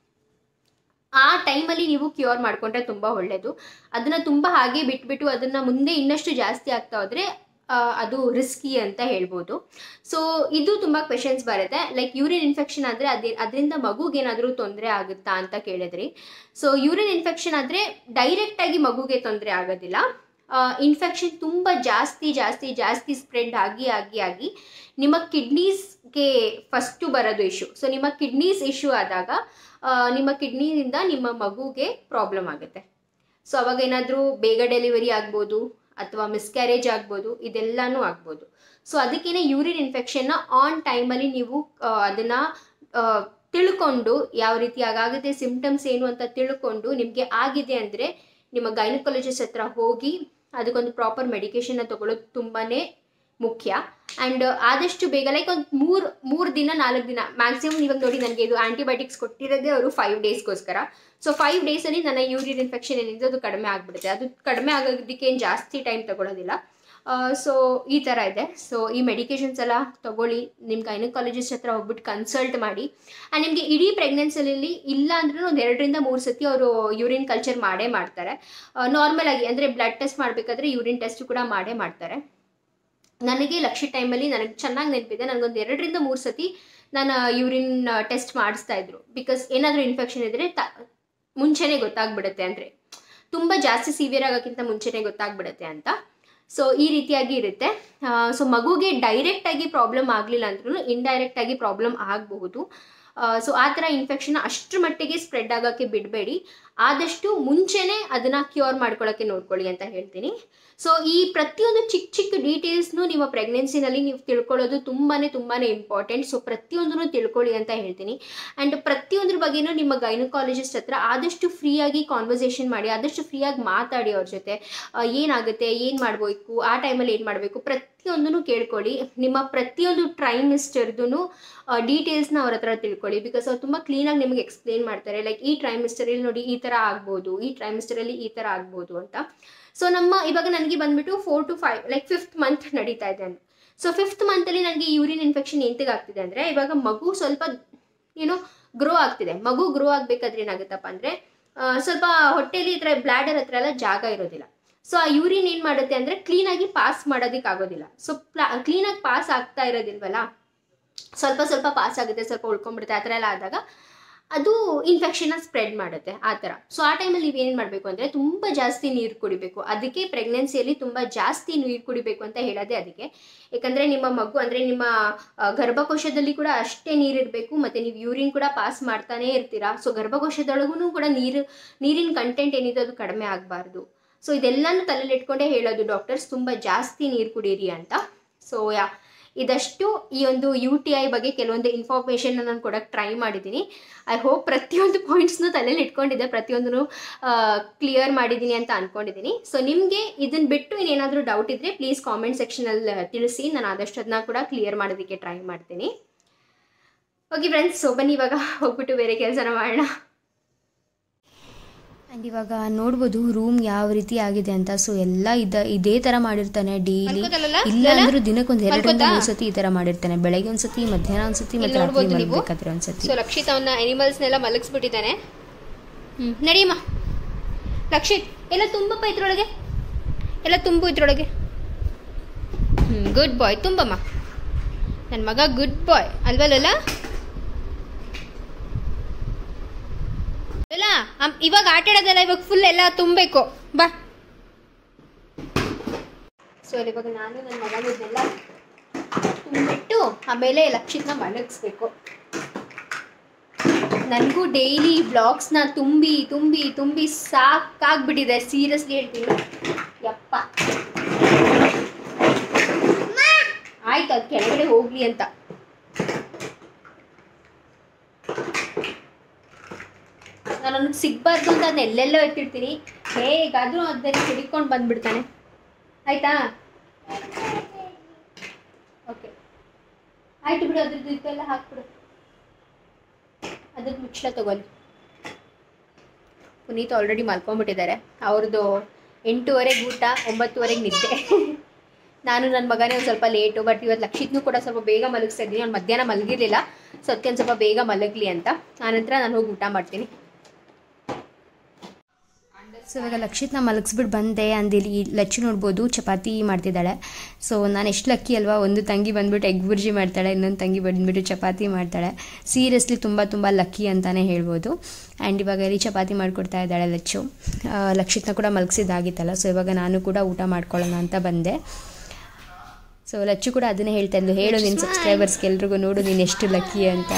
ಆ ಟೈಮಲ್ಲಿ ನೀವು ಕ್ಯೂರ್ ಮಾಡಿಕೊಂಡ್ರೆ ತುಂಬ ಒಳ್ಳೆಯದು ಅದನ್ನು ತುಂಬ ಹಾಗೆ ಬಿಟ್ಬಿಟ್ಟು ಅದನ್ನು ಮುಂದೆ ಇನ್ನಷ್ಟು ಜಾಸ್ತಿ ಆಗ್ತಾ ಹೋದರೆ ಅದು ರಿಸ್ಕಿ ಅಂತ ಹೇಳ್ಬೋದು ಸೊ ಇದು ತುಂಬ ಕ್ವೆಶನ್ಸ್ ಬರುತ್ತೆ ಲೈಕ್ ಯೂರಿನ್ ಇನ್ಫೆಕ್ಷನ್ ಆದರೆ ಅದೇ ಅದರಿಂದ ಮಗುಗೇನಾದರೂ ತೊಂದರೆ ಆಗುತ್ತಾ ಅಂತ ಕೇಳಿದ್ರಿ ಸೊ ಯೂರಿನ್ ಇನ್ಫೆಕ್ಷನ್ ಆದರೆ ಡೈರೆಕ್ಟಾಗಿ ಮಗುಗೆ ತೊಂದರೆ ಆಗೋದಿಲ್ಲ ಇನ್ಫೆಕ್ಷನ್ ತುಂಬ ಜಾಸ್ತಿ ಜಾಸ್ತಿ ಜಾಸ್ತಿ ಸ್ಪ್ರೆಡ್ ಆಗಿ ಆಗಿ ಆಗಿ ನಿಮ್ಮ ಕಿಡ್ನೀಸ್ಗೆ ಫಸ್ಟು ಬರೋದು ಇಶ್ಯೂ ಸೊ ನಿಮ್ಮ ಕಿಡ್ನೀಸ್ ಇಶ್ಯೂ ಆದಾಗ ಆ, ನಿಮ್ಮ ಕಿಡ್ನಿಯಿಂದ ನಿಮ್ಮ ಮಗುಗೆ ಪ್ರಾಬ್ಲಮ್ ಆಗುತ್ತೆ ಸೊ ಅವಾಗ ಏನಾದರೂ ಬೇಗ ಡೆಲಿವರಿ ಆಗ್ಬೋದು ಅಥವಾ ಮಿಸ್ಕ್ಯಾರೇಜ್ ಆಗ್ಬೋದು ಇದೆಲ್ಲನೂ ಆಗ್ಬೋದು ಸೊ ಅದಕ್ಕೇನೆ ಯೂರಿನ್ ಇನ್ಫೆಕ್ಷನ್ನ ಆನ್ ಟೈಮಲ್ಲಿ ನೀವು ಆ, ಅದನ್ನ ಆ, ತಿಳ್ಕೊಂಡು ಯಾವ ರೀತಿ ಆಗುತ್ತೆ ಸಿಂಪ್ಟಮ್ಸ್ ಏನು ಅಂತ ತಿಳ್ಕೊಂಡು ನಿಮಗೆ ಆಗಿದೆ ಅಂದರೆ ನಿಮ್ಮ ಗೈನಕಾಲಜಿಸ್ಟ್ ಹತ್ರ ಹೋಗಿ ಅದಕ್ಕೊಂದು ಪ್ರಾಪರ್ ಮೆಡಿಕೇಶನ್ನ ತಗೊಳ್ಳೋದು ತುಂಬಾ ಮುಖ್ಯ ಆ್ಯಂಡ್ ಆದಷ್ಟು ಬೇಗ ಲೈಕ್ ಒಂದು ಮೂರು ಮೂರು ದಿನ ನಾಲ್ಕು ದಿನ ಮ್ಯಾಕ್ಸಿಮಮ್ ಇವಾಗ ನೋಡಿ ನನಗೆ ಇದು ಆಂಟಿಬಯೋಟಿಕ್ಸ್ ಕೊಟ್ಟಿರೋದೇ ಅವರು ಫೈವ್ ಡೇಸ್ಗೋಸ್ಕರ ಸೊ ಫೈವ್ ಡೇಸಲ್ಲಿ ನನ್ನ ಯೂರಿನ್ ಇನ್ಫೆಕ್ಷನ್ ಏನಿದೆ ಅದು ಕಡಿಮೆ ಆಗಿಬಿಡುತ್ತೆ ಅದು ಕಡಿಮೆ ಆಗೋದಕ್ಕೆ ಏನು ಜಾಸ್ತಿ ಟೈಮ್ ತಗೊಳ್ಳೋದಿಲ್ಲ ಸೊ ಈ ಥರ ಇದೆ ಸೊ ಈ ಮೆಡಿಕೇಶನ್ಸ್ ಎಲ್ಲ ತಗೊಳ್ಳಿ ನಿಮ್ಮ ಗೈನಕಾಲಜಿಸ್ಟ್ ಹತ್ರ ಹೋಗ್ಬಿಟ್ಟು ಕನ್ಸಲ್ಟ್ ಮಾಡಿ ಆ್ಯಂಡ್ ನಿಮಗೆ ಇಡೀ ಪ್ರೆಗ್ನೆನ್ಸಿಯಲ್ಲಿ ಇಲ್ಲ ಅಂದ್ರೂ ಒಂದು ಎರಡರಿಂದ ಮೂರು ಸತಿ ಅವರು ಯೂರಿನ್ ಕಲ್ಚರ್ ಮಾಡೇ ಮಾಡ್ತಾರೆ ನಾರ್ಮಲ್ ಆಗಿ ಅಂದರೆ ಬ್ಲಡ್ ಟೆಸ್ಟ್ ಮಾಡಬೇಕಾದ್ರೆ ಯೂರಿನ್ ಟೆಸ್ಟ್ ಕೂಡ ಮಾಡೇ ಮಾಡ್ತಾರೆ ನನಗೆ ಲಕ್ಷ ಟೈಮಲ್ಲಿ ನನಗೆ ಚೆನ್ನಾಗಿ ನೆನಪಿದೆ ನನಗೊಂದು ಎರಡರಿಂದ ಮೂರು ಸತಿ ನಾನು ಯೂರಿನ್ ಟೆಸ್ಟ್ ಮಾಡಿಸ್ತಾ ಇದ್ರು ಬಿಕಾಸ್ ಏನಾದರೂ ಇನ್ಫೆಕ್ಷನ್ ಇದ್ದರೆ ತ ಮುಂಚೆನೇ ಗೊತ್ತಾಗ್ಬಿಡುತ್ತೆ ಅಂದರೆ ತುಂಬ ಜಾಸ್ತಿ ಸಿವಿಯರ್ ಆಗೋಕ್ಕಿಂತ ಮುಂಚೆನೇ ಗೊತ್ತಾಗ್ಬಿಡುತ್ತೆ ಅಂತ ಸೊ ಈ ರೀತಿಯಾಗಿ ಇರುತ್ತೆ ಸೊ ಮಗುಗೆ ಡೈರೆಕ್ಟಾಗಿ ಪ್ರಾಬ್ಲಮ್ ಆಗಲಿಲ್ಲ ಅಂದ್ರೂ ಇಂಡೈರೆಕ್ಟಾಗಿ ಪ್ರಾಬ್ಲಮ್ ಆಗಬಹುದು ಸೊ ಆ ಥರ ಇನ್ಫೆಕ್ಷನ್ ಅಷ್ಟರ ಮಟ್ಟಿಗೆ ಸ್ಪ್ರೆಡ್ ಆಗೋಕ್ಕೆ ಬಿಡಬೇಡಿ ಆದಷ್ಟು ಮುಂಚೆನೇ ಅದನ್ನು ಕ್ಯೂರ್ ಮಾಡ್ಕೊಳ್ಳೋಕ್ಕೆ ನೋಡ್ಕೊಳ್ಳಿ ಅಂತ ಹೇಳ್ತೀನಿ ಸೊ ಈ ಪ್ರತಿಯೊಂದು ಚಿಕ್ಕ ಚಿಕ್ಕ ಡೀಟೇಲ್ಸ್ನು ನಿಮ್ಮ ಪ್ರೆಗ್ನೆನ್ಸಿನಲ್ಲಿ ನೀವು ತಿಳ್ಕೊಳ್ಳೋದು ತುಂಬಾ ತುಂಬಾ ಇಂಪಾರ್ಟೆಂಟ್ ಸೊ ಪ್ರತಿಯೊಂದನ್ನು ತಿಳ್ಕೊಳ್ಳಿ ಅಂತ ಹೇಳ್ತೀನಿ ಆ್ಯಂಡ್ ಪ್ರತಿಯೊಂದ್ರ ಬಗ್ಗೆನೂ ನಿಮ್ಮ ಗೈನಕಾಲಜಿಸ್ಟ್ ಹತ್ರ ಆದಷ್ಟು ಫ್ರೀಯಾಗಿ ಕಾನ್ವರ್ಸೇಷನ್ ಮಾಡಿ ಆದಷ್ಟು ಫ್ರೀಯಾಗಿ ಮಾತಾಡಿ ಅವ್ರ ಜೊತೆ ಆ, ಏನಾಗುತ್ತೆ ಏನು ಮಾಡಬೇಕು ಆ ಟೈಮಲ್ಲಿ ಏನು ಮಾಡಬೇಕು ಪ್ರತಿಯೊಂದನ್ನು ಕೇಳ್ಕೊಳ್ಳಿ ನಿಮ್ಮ ಪ್ರತಿಯೊಂದು ಟ್ರೈಮಿಸ್ಟರ್ದು ಡೀಟೇಲ್ಸ್ನ ಅವ್ರ ಹತ್ರ ತಿಳ್ಕೊಳ್ಳಿ ಬಿಕಾಸ್ ಅವ್ರು ತುಂಬ ಕ್ಲೀನಾಗಿ ನಿಮಗೆ ಎಕ್ಸ್ಪ್ಲೇನ್ ಮಾಡ್ತಾರೆ ಲೈಕ್ ಈ ಟ್ರೈಮಿಸ್ಟರಲ್ಲಿ ನೋಡಿ ಈ ಥರ ಆಗ್ಬೋದು ಈ ಟ್ರೈಮಿಸ್ಟರಲ್ಲಿ ಈ ಥರ ಆಗ್ಬೋದು ಅಂತ ಸೊ ನಮ್ಮ ಇವಾಗ ನನಗೆ ಬಂದ್ಬಿಟ್ಟು four to five like fifth month ನಡೀತಾ ಇದೆ ಸೊ ಫಿಫ್ತ್ ಮಂತಲ್ಲಿ ನನಗೆ ಯೂರಿನ್ ಇನ್ಫೆಕ್ಷನ್ ಎಂತಕ್ಕೆ ಆಗ್ತಿದೆ ಅಂದರೆ ಇವಾಗ ಮಗು ಸ್ವಲ್ಪ ಏನೋ ಗ್ರೋ ಆಗ್ತಿದೆ ಮಗು ಗ್ರೋ ಆಗಬೇಕಾದ್ರೆ ಏನಾಗುತ್ತಪ್ಪ ಅಂದರೆ ಸ್ವಲ್ಪ ಹೊಟ್ಟೆಲಿ ಈ ಥರ ಬ್ಲ್ಯಾಡರ್ ಹತ್ರ ಎಲ್ಲ ಜಾಗ ಇರೋದಿಲ್ಲ ಸೊ ಆ ಯೂರಿನ್ ಏನು ಮಾಡುತ್ತೆ ಅಂದರೆ ಕ್ಲೀನಾಗಿ ಪಾಸ್ ಮಾಡೋದಕ್ಕೆ ಆಗೋದಿಲ್ಲ ಸೊ ಪ್ಲಾ ಕ್ಲೀನಾಗಿ ಪಾಸ್ ಆಗ್ತಾ ಇರೋದಿಲ್ವಲ್ಲ ಸ್ವಲ್ಪ ಸ್ವಲ್ಪ ಪಾಸ್ ಆಗುತ್ತೆ ಸ್ವಲ್ಪ ಉಳ್ಕೊಂಡ್ಬಿಡುತ್ತೆ ಆ ಥರ ಎಲ್ಲ ಆದಾಗ ಅದು ಇನ್ಫೆಕ್ಷನ್ನ ಸ್ಪ್ರೆಡ್ ಮಾಡುತ್ತೆ ಆ ಥರ ಸೊ ಆ ಟೈಮಲ್ಲಿ ನೀವು ಏನು ಮಾಡಬೇಕು ಅಂದರೆ ತುಂಬ ಜಾಸ್ತಿ ನೀರು ಕುಡಿಬೇಕು ಅದಕ್ಕೆ ಪ್ರೆಗ್ನೆನ್ಸಿಯಲ್ಲಿ ತುಂಬ ಜಾಸ್ತಿ ನೀರು ಕುಡಿಬೇಕು ಅಂತ ಹೇಳೋದೇ ಅದಕ್ಕೆ ಯಾಕಂದರೆ ನಿಮ್ಮ ಮಗು ಅಂದರೆ ನಿಮ್ಮ ಆ, ಗರ್ಭಕೋಶದಲ್ಲಿ ಕೂಡ ಅಷ್ಟೇ ನೀರಿರಬೇಕು ಮತ್ತು ನೀವು ಯೂರಿನ್ ಕೂಡ ಪಾಸ್ ಮಾಡ್ತಾನೇ ಇರ್ತೀರಾ ಸೊ ಗರ್ಭಕೋಶದೊಳಗೂ ಕೂಡ ನೀರು ನೀರಿನ ಕಂಟೆಂಟ್ ಏನಿದೆ ಅದು ಕಡಿಮೆ ಆಗಬಾರ್ದು ಸೊ ಇದೆಲ್ಲನೂ ತಲೆಯಲ್ಲಿ ಇಟ್ಕೊಂಡೇ ಹೇಳೋದು ಡಾಕ್ಟರ್ಸ್ ತುಂಬ ಜಾಸ್ತಿ ನೀರು ಕುಡೀರಿ ಅಂತ ಸೊ ಯಾ ಇದಷ್ಟು ಈ ಒಂದು ಯು ಟಿ ಐ ಬಗ್ಗೆ ಕೆಲವೊಂದು ಇನ್ಫಾರ್ಮೇಷನ್ನ ನಾನು ಕೊಡೋಕ್ಕೆ ಟ್ರೈ ಮಾಡಿದ್ದೀನಿ ಐ ಹೋಪ್ ಪ್ರತಿಯೊಂದು ಪಾಯಿಂಟ್ಸ್ನು ತಲೆಯಲ್ಲಿ ಇಟ್ಕೊಂಡಿದ್ದೆ ಪ್ರತಿಯೊಂದನ್ನು ಕ್ಲಿಯರ್ ಮಾಡಿದ್ದೀನಿ ಅಂತ ಅಂದ್ಕೊಂಡಿದ್ದೀನಿ ಸೊ ನಿಮಗೆ ಇದನ್ನು ಬಿಟ್ಟು ಇನ್ನೇನಾದರೂ ಡೌಟ್ ಇದ್ದರೆ ಪ್ಲೀಸ್ ಕಾಮೆಂಟ್ ಸೆಕ್ಷನಲ್ಲಿ ತಿಳಿಸಿ ನಾನು ಆದಷ್ಟು ಅದನ್ನ ಕೂಡ ಕ್ಲಿಯರ್ ಮಾಡೋದಕ್ಕೆ ಟ್ರೈ ಮಾಡ್ತೀನಿ ಓಕೆ ಫ್ರೆಂಡ್ಸ್ ಸೊ ಬನ್ನಿ ಇವಾಗ ಹೋಗ್ಬಿಟ್ಟು ಬೇರೆ ಕೆಲಸನ ಮಾಡೋಣ ಆ್ಯಂಡ್ ಇವಾಗ ನೋಡ್ಬೋದು ರೂಮ್ ಯಾವ ರೀತಿ ಆಗಿದೆ ಅಂತ ಸೊ ಎಲ್ಲ ಇದ ಇದೇ ಥರ ಮಾಡಿರ್ತಾನೆ ಡೈಲಿ ಮಲ್ಕೋತಾನಲ್ಲ? ಇಲ್ಲ ಲೋಲ? ಅಂದ್ರೂ ದಿನಕ್ಕೆ ಒಂದು ಎರಡರಿಂದ ಮಲ್ಕೋತಾ? ಮೂರು ಸತಿ ಈ ಥರ ಮಾಡಿರ್ತಾನೆ ಬೆಳಗ್ಗೆ ಒಂದ್ಸತಿ ಮಧ್ಯಾಹ್ನ ಒಂದ್ಸತಿ ಇಲ್ಲಿ ಮತ್ತೆ ರಾತ್ರಿ ನೋಡ್ಬೋದು ನೀವು? ಮಲ್ಬೇಕಾದ್ರೆ ಒಂದ್ಸತಿ ಸೊ ಲಕ್ಷಿತ್ ಅವನ್ನ ಅನಿಮಲ್ಸ್ನೆಲ್ಲ ಮಲಗಿಸ್ಬಿಟ್ಟಿದ್ದಾನೆ ಹ್ಞೂ ನಡಿಯಮ್ಮ ಲಕ್ಷಿತ್ ಎಲ್ಲ ತುಂಬಪ್ಪ ಇದ್ರೊಳಗೆ ಎಲ್ಲ ತುಂಬು ಇದ್ರೊಳಗೆ ಹ್ಞೂ ಗುಡ್ ಬಾಯ್ ತುಂಬಮ್ಮ ನನ್ನ ಮಗ ಗುಡ್ ಬಾಯ್ ಅಲ್ವಲ್ಲ ಅಲ್ಲ ಇವಾಗ ಆಟ ಆಡೋದಲ್ಲ ಇವಾಗ ಫುಲ್ ಎಲ್ಲ ತುಂಬಬೇಕು ಬಾ ಸೊ ಇವಾಗ ನಾನು ನನ್ನ ಮಗನಿದ್ನೆಲ್ಲ ತುಂಬಿಟ್ಟು ಆಮೇಲೆ ಲಕ್ಷಿತ್ನ ಮಲಗಿಸ್ಬೇಕು ನನಗೂ ಡೈಲಿ ಬ್ಲಾಗ್ಸ್ನ ತುಂಬಿ ತುಂಬಿ ತುಂಬಿ ಸಾಕಾಗ್ಬಿಟ್ಟಿದೆ ಸೀರಿಯಸ್ಲಿ ಹೇಳ್ತೀನಿ ಯಪ್ಪ ಆಯ್ತು ಅದು ಕೆಳಗಡೆ ಹೋಗ್ಲಿ ಅಂತ ನಾನು ನನಗೆ ಸಿಗ್ಬಾರ್ದು ಅಂತ ಅದನ್ನ ಎಲ್ಲೆಲ್ಲೋ ಇಟ್ಟಿರ್ತೀನಿ ಹೇಗಾದರೂ ಅದನ್ನ ಹಿಡ್ಕೊಂಡು ಬಂದ್ಬಿಡ್ತಾನೆ ಆಯ್ತಾ ಓಕೆ ಆಯ್ತು ಬಿಡು ಅದ್ರದ್ದು ಇದೆಲ್ಲ ಹಾಕ್ಬಿಡು ಅದ್ರದ್ದು ಮುಚ್ಚಳ ತಗೊಳ್ಳಿ ಪುನೀತ್ ಆಲ್ರೆಡಿ ಮಲ್ಕೊಂಡ್ಬಿಟ್ಟಿದ್ದಾರೆ ಅವ್ರದ್ದು ಎಂಟೂವರೆಗೆ ಊಟ ಒಂಬತ್ತುವರೆಗೆ ನಿದ್ದೆ ನಾನು ನನ್ನ ಮಗನೇ ಒಂದು ಸ್ವಲ್ಪ ಲೇಟು ಬಟ್ ಇವತ್ತು ಲಕ್ಷಿತ್ನೂ ಕೂಡ ಸ್ವಲ್ಪ ಬೇಗ ಮಲಗಿಸ್ತಾ ಇದ್ದೀನಿ ಅವ್ನು ಮಧ್ಯಾಹ್ನ ಮಲಗಿರಲಿಲ್ಲ ಸೊ ಅದಕ್ಕೆ ಒಂದು ಸ್ವಲ್ಪ ಬೇಗ ಮಲಗಲಿ ಅಂತ ಆನಂತರ ನಾನು ಹೋಗಿ ಊಟ ಮಾಡ್ತೀನಿ ಸೊ ಇವಾಗ ಲಕ್ಷಿತ್ನ ಮಲಗಿಸ್ಬಿಟ್ಟು ಬಂದೆ ಅಂದಿಲ್ಲಿ ಈ ಲಚ್ಚು ನೋಡ್ಬೋದು ಚಪಾತಿ ಮಾಡ್ತಿದ್ದಾಳೆ ಸೊ ನಾನು ಎಷ್ಟು ಲಕ್ಕಿ ಅಲ್ವಾ ಒಂದು ತಂಗಿ ಬಂದ್ಬಿಟ್ಟು ಎಗ್ ಬುರ್ಜಿ ಮಾಡ್ತಾಳೆ ಇನ್ನೊಂದು ತಂಗಿ ಬಂದ್ಬಿಟ್ಟು ಚಪಾತಿ ಮಾಡ್ತಾಳೆ ಸೀರಿಯಸ್ಲಿ ತುಂಬ ತುಂಬ ಲಕ್ಕಿ ಅಂತಲೇ ಹೇಳ್ಬೋದು ಆ್ಯಂಡ್ ಇವಾಗ ಇಲ್ಲಿ ಚಪಾತಿ ಮಾಡಿಕೊಡ್ತಾ ಇದ್ದಾಳೆ ಲಚ್ಚು ಆ, ಲಕ್ಷಿತ್ನ ಕೂಡ ಮಲಗಿಸಿದ್ದಾಗಿತ್ತಲ್ಲ ಸೊ ಇವಾಗ ನಾನು ಕೂಡ ಊಟ ಮಾಡ್ಕೊಳ್ಳೋಣ ಅಂತ ಬಂದೆ ಸೊ ಲಚ್ಚು ಕೂಡ ಅದನ್ನೇ ಹೇಳ್ತಾ ಇದ್ಲು ಹೇಳು ನಿನ್ನ ಸಬ್ಸ್ಕ್ರೈಬರ್ಸ್ಗೆ ಎಲ್ರಿಗೂ ನೋಡು ನೀನು ಎಷ್ಟು ಲಕ್ಕಿ ಅಂತ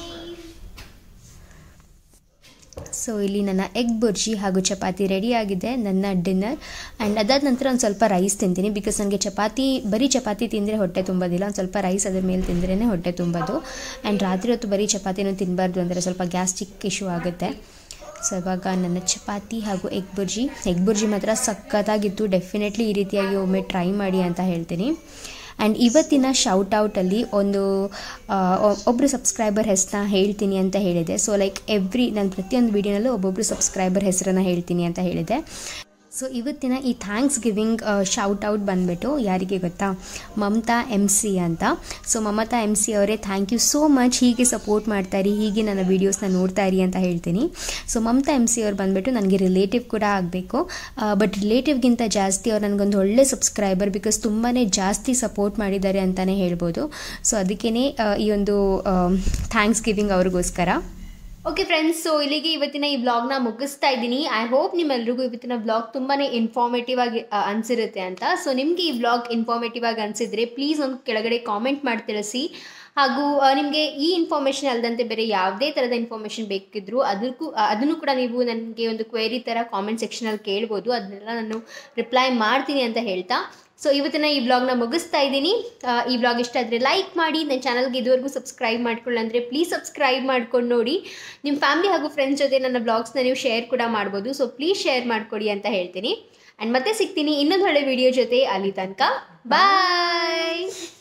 ಸೊ ಇಲ್ಲಿ ನನ್ನ ಎಗ್ ಬುರ್ಜಿ ಹಾಗೂ ಚಪಾತಿ ರೆಡಿ ಆಗಿದೆ ನನ್ನ ಡಿನ್ನರ್ ಆ್ಯಂಡ್ ಅದಾದ ನಂತರ ಒಂದು ಸ್ವಲ್ಪ ರೈಸ್ ತಿಂತೀನಿ ಬಿಕಾಸ್ ನನಗೆ ಚಪಾತಿ ಬರೀ ಚಪಾತಿ ತಿಂದರೆ ಹೊಟ್ಟೆ ತುಂಬೋದಿಲ್ಲ ಒಂದು ಸ್ವಲ್ಪ ರೈಸ್ ಅದ್ರ ಮೇಲೆ ತಿಂದ್ರೇ ಹೊಟ್ಟೆ ತುಂಬೋದು ಆ್ಯಂಡ್ ರಾತ್ರಿ ಹೊತ್ತು ಬರೀ ಚಪಾತಿನೂ ತಿನ್ನಬಾರ್ದು ಅಂದರೆ ಸ್ವಲ್ಪ ಗ್ಯಾಸ್ಟ್ರಿಕ್ ಇಶ್ಯೂ ಆಗುತ್ತೆ ಸೊ ಇವಾಗ ನನ್ನ ಚಪಾತಿ ಹಾಗೂ ಎಗ್ ಬುರ್ಜಿ ಎಗ್ ಬುರ್ಜಿ ಮಾತ್ರ ಸಖತ್ತಾಗಿತ್ತು ಡೆಫಿನೆಟ್ಲಿ ಈ ರೀತಿಯಾಗಿ ಒಮ್ಮೆ ಟ್ರೈ ಮಾಡಿ ಅಂತ ಹೇಳ್ತೀನಿ ಆ್ಯಂಡ್ ಇವತ್ತಿನ ಶೌಟ್ ಔಟಲ್ಲಿ ಒಂದು ಒಬ್ಬರು ಸಬ್ಸ್ಕ್ರೈಬರ್ ಹೆಸರನ್ನ ಹೇಳ್ತೀನಿ ಅಂತ ಹೇಳಿದೆ ಸೊ ಲೈಕ್ ಎವ್ರಿ ನಾನು ಪ್ರತಿಯೊಂದು ವೀಡಿಯೋನಲ್ಲೂ ಒಬ್ಬೊಬ್ಬರು ಸಬ್ಸ್ಕ್ರೈಬರ್ ಹೆಸರನ್ನು ಹೇಳ್ತೀನಿ ಅಂತ ಹೇಳಿದೆ ಸೊ ಇವತ್ತಿನ ಈ ಥ್ಯಾಂಕ್ಸ್ ಗಿವಿಂಗ್ ಶೌಟ್ ಔಟ್ ಬಂದುಬಿಟ್ಟು ಯಾರಿಗೆ ಗೊತ್ತಾ ಮಮತಾ ಎಮ್ ಸಿ ಅಂತ ಸೊ ಮಮತಾ ಎಮ್ ಸಿ ಅವರೇ ಥ್ಯಾಂಕ್ ಯು ಸೋ ಮಚ್ ಹೀಗೆ ಸಪೋರ್ಟ್ ಮಾಡ್ತಾಯಿರಿ ಹೀಗೆ ನನ್ನ ವೀಡಿಯೋಸ್ನ ನೋಡ್ತಾ ಇರಿ ಅಂತ ಹೇಳ್ತೀನಿ ಸೊ ಮಮತಾ ಎಮ್ ಸಿ ಅವ್ರು ಬಂದುಬಿಟ್ಟು ನನಗೆ ರಿಲೇಟಿವ್ ಕೂಡ ಆಗಬೇಕು ಬಟ್ ರಿಲೇಟಿವ್ಗಿಂತ ಜಾಸ್ತಿ ಅವ್ರು ನನಗೊಂದು ಒಳ್ಳೆ ಸಬ್ಸ್ಕ್ರೈಬರ್ ಬಿಕಾಸ್ ತುಂಬಾ ಜಾಸ್ತಿ ಸಪೋರ್ಟ್ ಮಾಡಿದ್ದಾರೆ ಅಂತಲೇ ಹೇಳ್ಬೋದು ಸೊ ಅದಕ್ಕೇ ಈ ಒಂದು ಥ್ಯಾಂಕ್ಸ್ ಗಿವಿಂಗ್ ಅವ್ರಿಗೋಸ್ಕರ ಓಕೆ ಫ್ರೆಂಡ್ಸ್ ಸೊ ಇಲ್ಲಿಗೆ ಇವತ್ತಿನ ಈ ವ್ಲಾಗ್ನ ಮುಗಿಸ್ತಾ ಇದ್ದೀನಿ ಐ ಹೋಪ್ ನಿಮ್ಮೆಲ್ರಿಗೂ ಇವತ್ತಿನ ವ್ಲಾಗ್ ತುಂಬಾ ಇನ್ಫಾರ್ಮೇಟಿವ್ ಆಗಿ ಆ, ಅನ್ಸಿರುತ್ತೆ ಅಂತ ಸೊ ನಿಮಗೆ ಈ ವ್ಲಾಗ್ ಇನ್ಫಾರ್ಮೇಟಿವ್ ಆಗಿ ಅನಿಸಿದ್ರೆ ಪ್ಲೀಸ್ ಒಂದು ಕೆಳಗಡೆ ಕಾಮೆಂಟ್ ಮಾಡಿ ತಿಳಿಸಿ ಹಾಗೂ ನಿಮಗೆ ಈ ಇನ್ಫಾರ್ಮೇಷನ್ ಅಲ್ಲದಂತೆ ಬೇರೆ ಯಾವುದೇ ಥರದ ಇನ್ಫಾರ್ಮೇಷನ್ ಬೇಕಿದ್ರೂ ಅದಕ್ಕೂ ಆ, ಅದನ್ನು ಕೂಡ ನೀವು ನನಗೆ ಒಂದು ಕ್ವೇರಿ ಥರ ಕಾಮೆಂಟ್ ಸೆಕ್ಷನಲ್ಲಿ ಕೇಳ್ಬೋದು ಅದನ್ನೆಲ್ಲ ನಾನು ರಿಪ್ಲೈ ಮಾಡ್ತೀನಿ ಅಂತ ಹೇಳ್ತಾ ಸೊ ಇವತ್ತಿನ ಈ ವ್ಲಾಗ್ನ ಮುಗಿಸ್ತಾ ಇದ್ದೀನಿ ಆ, ಈ ವ್ಲಾಗ್ ಇಷ್ಟ ಆದರೆ ಲೈಕ್ ಮಾಡಿ ನನ್ನ ಚಾನಲ್ಗೆ ಇದುವರೆಗೂ ಸಬ್ಸ್ಕ್ರೈಬ್ ಮಾಡ್ಕೊಳ್ಳಂದ್ರೆ ಪ್ಲೀಸ್ ಸಬ್ಸ್ಕ್ರೈಬ್ ಮಾಡ್ಕೊಂಡು ನೋಡಿ ನಿಮ್ಮ ಫ್ಯಾಮಿಲಿ ಹಾಗೂ ಫ್ರೆಂಡ್ಸ್ ಜೊತೆ ನನ್ನ ವ್ಲಾಗ್ಸ್ನ ನೀವು ಶೇರ್ ಕೂಡ ಮಾಡ್ಬೋದು ಸೊ ಪ್ಲೀಸ್ ಶೇರ್ ಮಾಡಿಕೊಡಿ ಅಂತ ಹೇಳ್ತೀನಿ ಆ್ಯಂಡ್ ಮತ್ತೆ ಸಿಗ್ತೀನಿ ಇನ್ನೊಂದು ಒಳ್ಳೆ ವಿಡಿಯೋ ಜೊತೆ ಅಲ್ಲಿ ತನಕ ಬಾಯ್